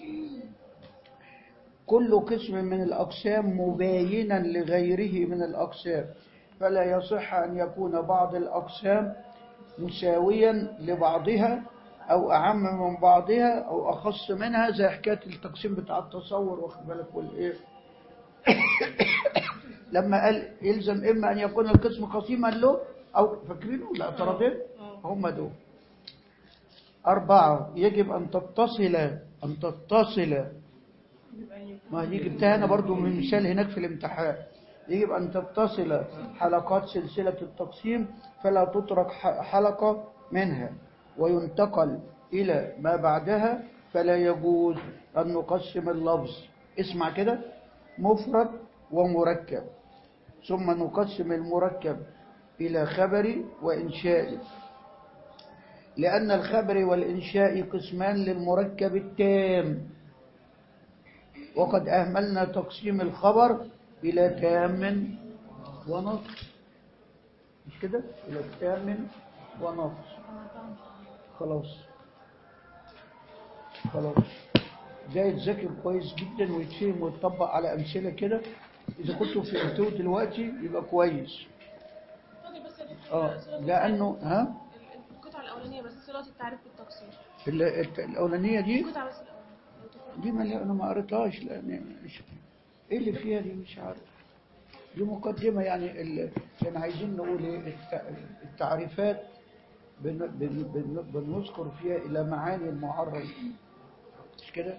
كل قسم من الاقسام مباينا لغيره من الاقسام فلا يصح ان يكون بعض الاقسام مساويا لبعضها او اعم من بعضها او اخص منها زي حكايه التقسيم بتاع التصور واخد بالك والايه لما قال يلزم إما أن يكون القسم قسيما له أو فاكرينه الاعتراضين هم دول أربعة يجب أن تتصل أن تتصل ما هي جبتها أنا برضو من مثال هناك في الامتحان يجب أن تتصل حلقات سلسلة التقسيم فلا تترك ح- حلقة منها وينتقل إلى ما بعدها فلا يجوز أن نقسم اللفظ اسمع كده مفرد ومركب ثم نقسم المركب إلى خبري وإنشائي لأن الخبر والإنشاء قسمان للمركب التام وقد أهملنا تقسيم الخبر إلى تام ونصف مش كده؟ إلى تام ونصف خلاص خلاص ده يتذاكر كويس جدا ويتفهم ويتطبق على أمثلة كده إذا كنتوا فهمتوه دلوقتي يبقى كويس فاضل بس يا دكتور اه صلة لأنه ها القطعة الأولانية بس صلة التعريف بالتقسيم ال- الت- الأولانية دي القطعة بس الأولانية دي ما لا- أنا ما قريتهاش لأن مش إيه اللي فيها دي مش عارف دي مقدمة يعني ال- كان عايزين نقول إيه الت- التعريفات بن بن بن بنذكر فيها إلى معاني المعرض مش كده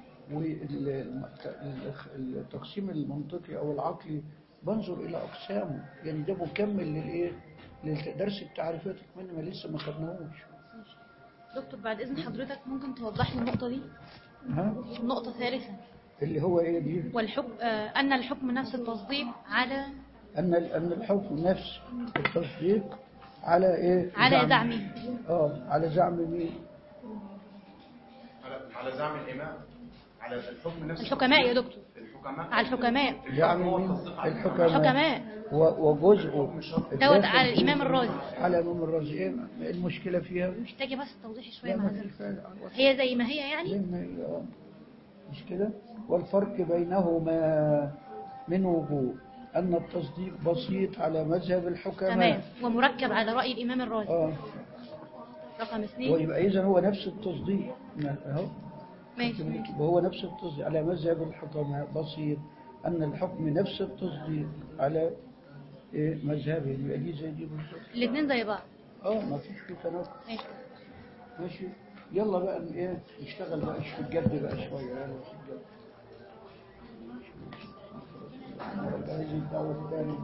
والتقسيم المنطقي أو العقلي بنظر إلى أقسامه يعني ده مكمل للإيه لدرس التعريفات كمان ما لسه ما خدناهوش دكتور بعد إذن حضرتك ممكن توضح لي النقطة دي ها النقطة الثالثة اللي هو إيه دي والحكم آه أن الحكم نفس التصديق على أن أن الحكم نفس التصديق على إيه على زعمه آه على زعم مين على على زعم الإمام على الحكم نفسه الحكماء يا دكتور الحكماء على الحكماء زعم هو مين التصديق على الحكماء الحكماء و- وجزءه دوت على الإمام الرازي على الإمام الرازي إيه المشكلة فيها محتاجة بس توضيح شوية لا مع ما ذلك في فعل هي زي ما هي يعني لما هي- آه. مش كده والفرق بينهما من وجوه أن التصديق بسيط على مذهب الحكماء تمام ومركب على رأي الإمام الرازي آه رقم اثنين ويبقى إذا هو نفس التصديق ما- أهو ماشي وهو نفس التصديق على مذهب الحكماء بسيط أن الحكم نفس التصديق على إيه مذهبهم يبقى دي زي دي بالظبط الاثنين زي بعض اه ما فيش في تناقض ماشي ماشي يلا بقى ن- ايه نشتغل بقى في الجد بقى شويه يلا في الجد عايز الدعوه الثاني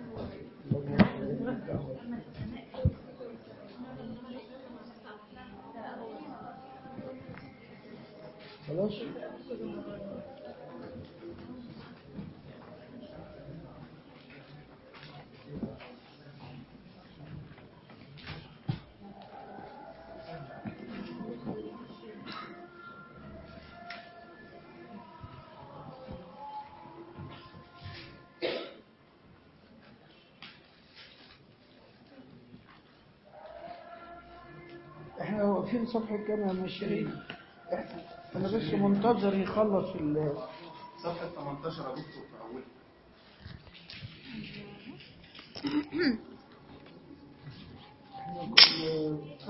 خلاص احنا واقفين صفحة كام يا مشاهير احنا انا بس منتظر يخلص ال صفحة 18 يا دكتور في أولها احنا كنا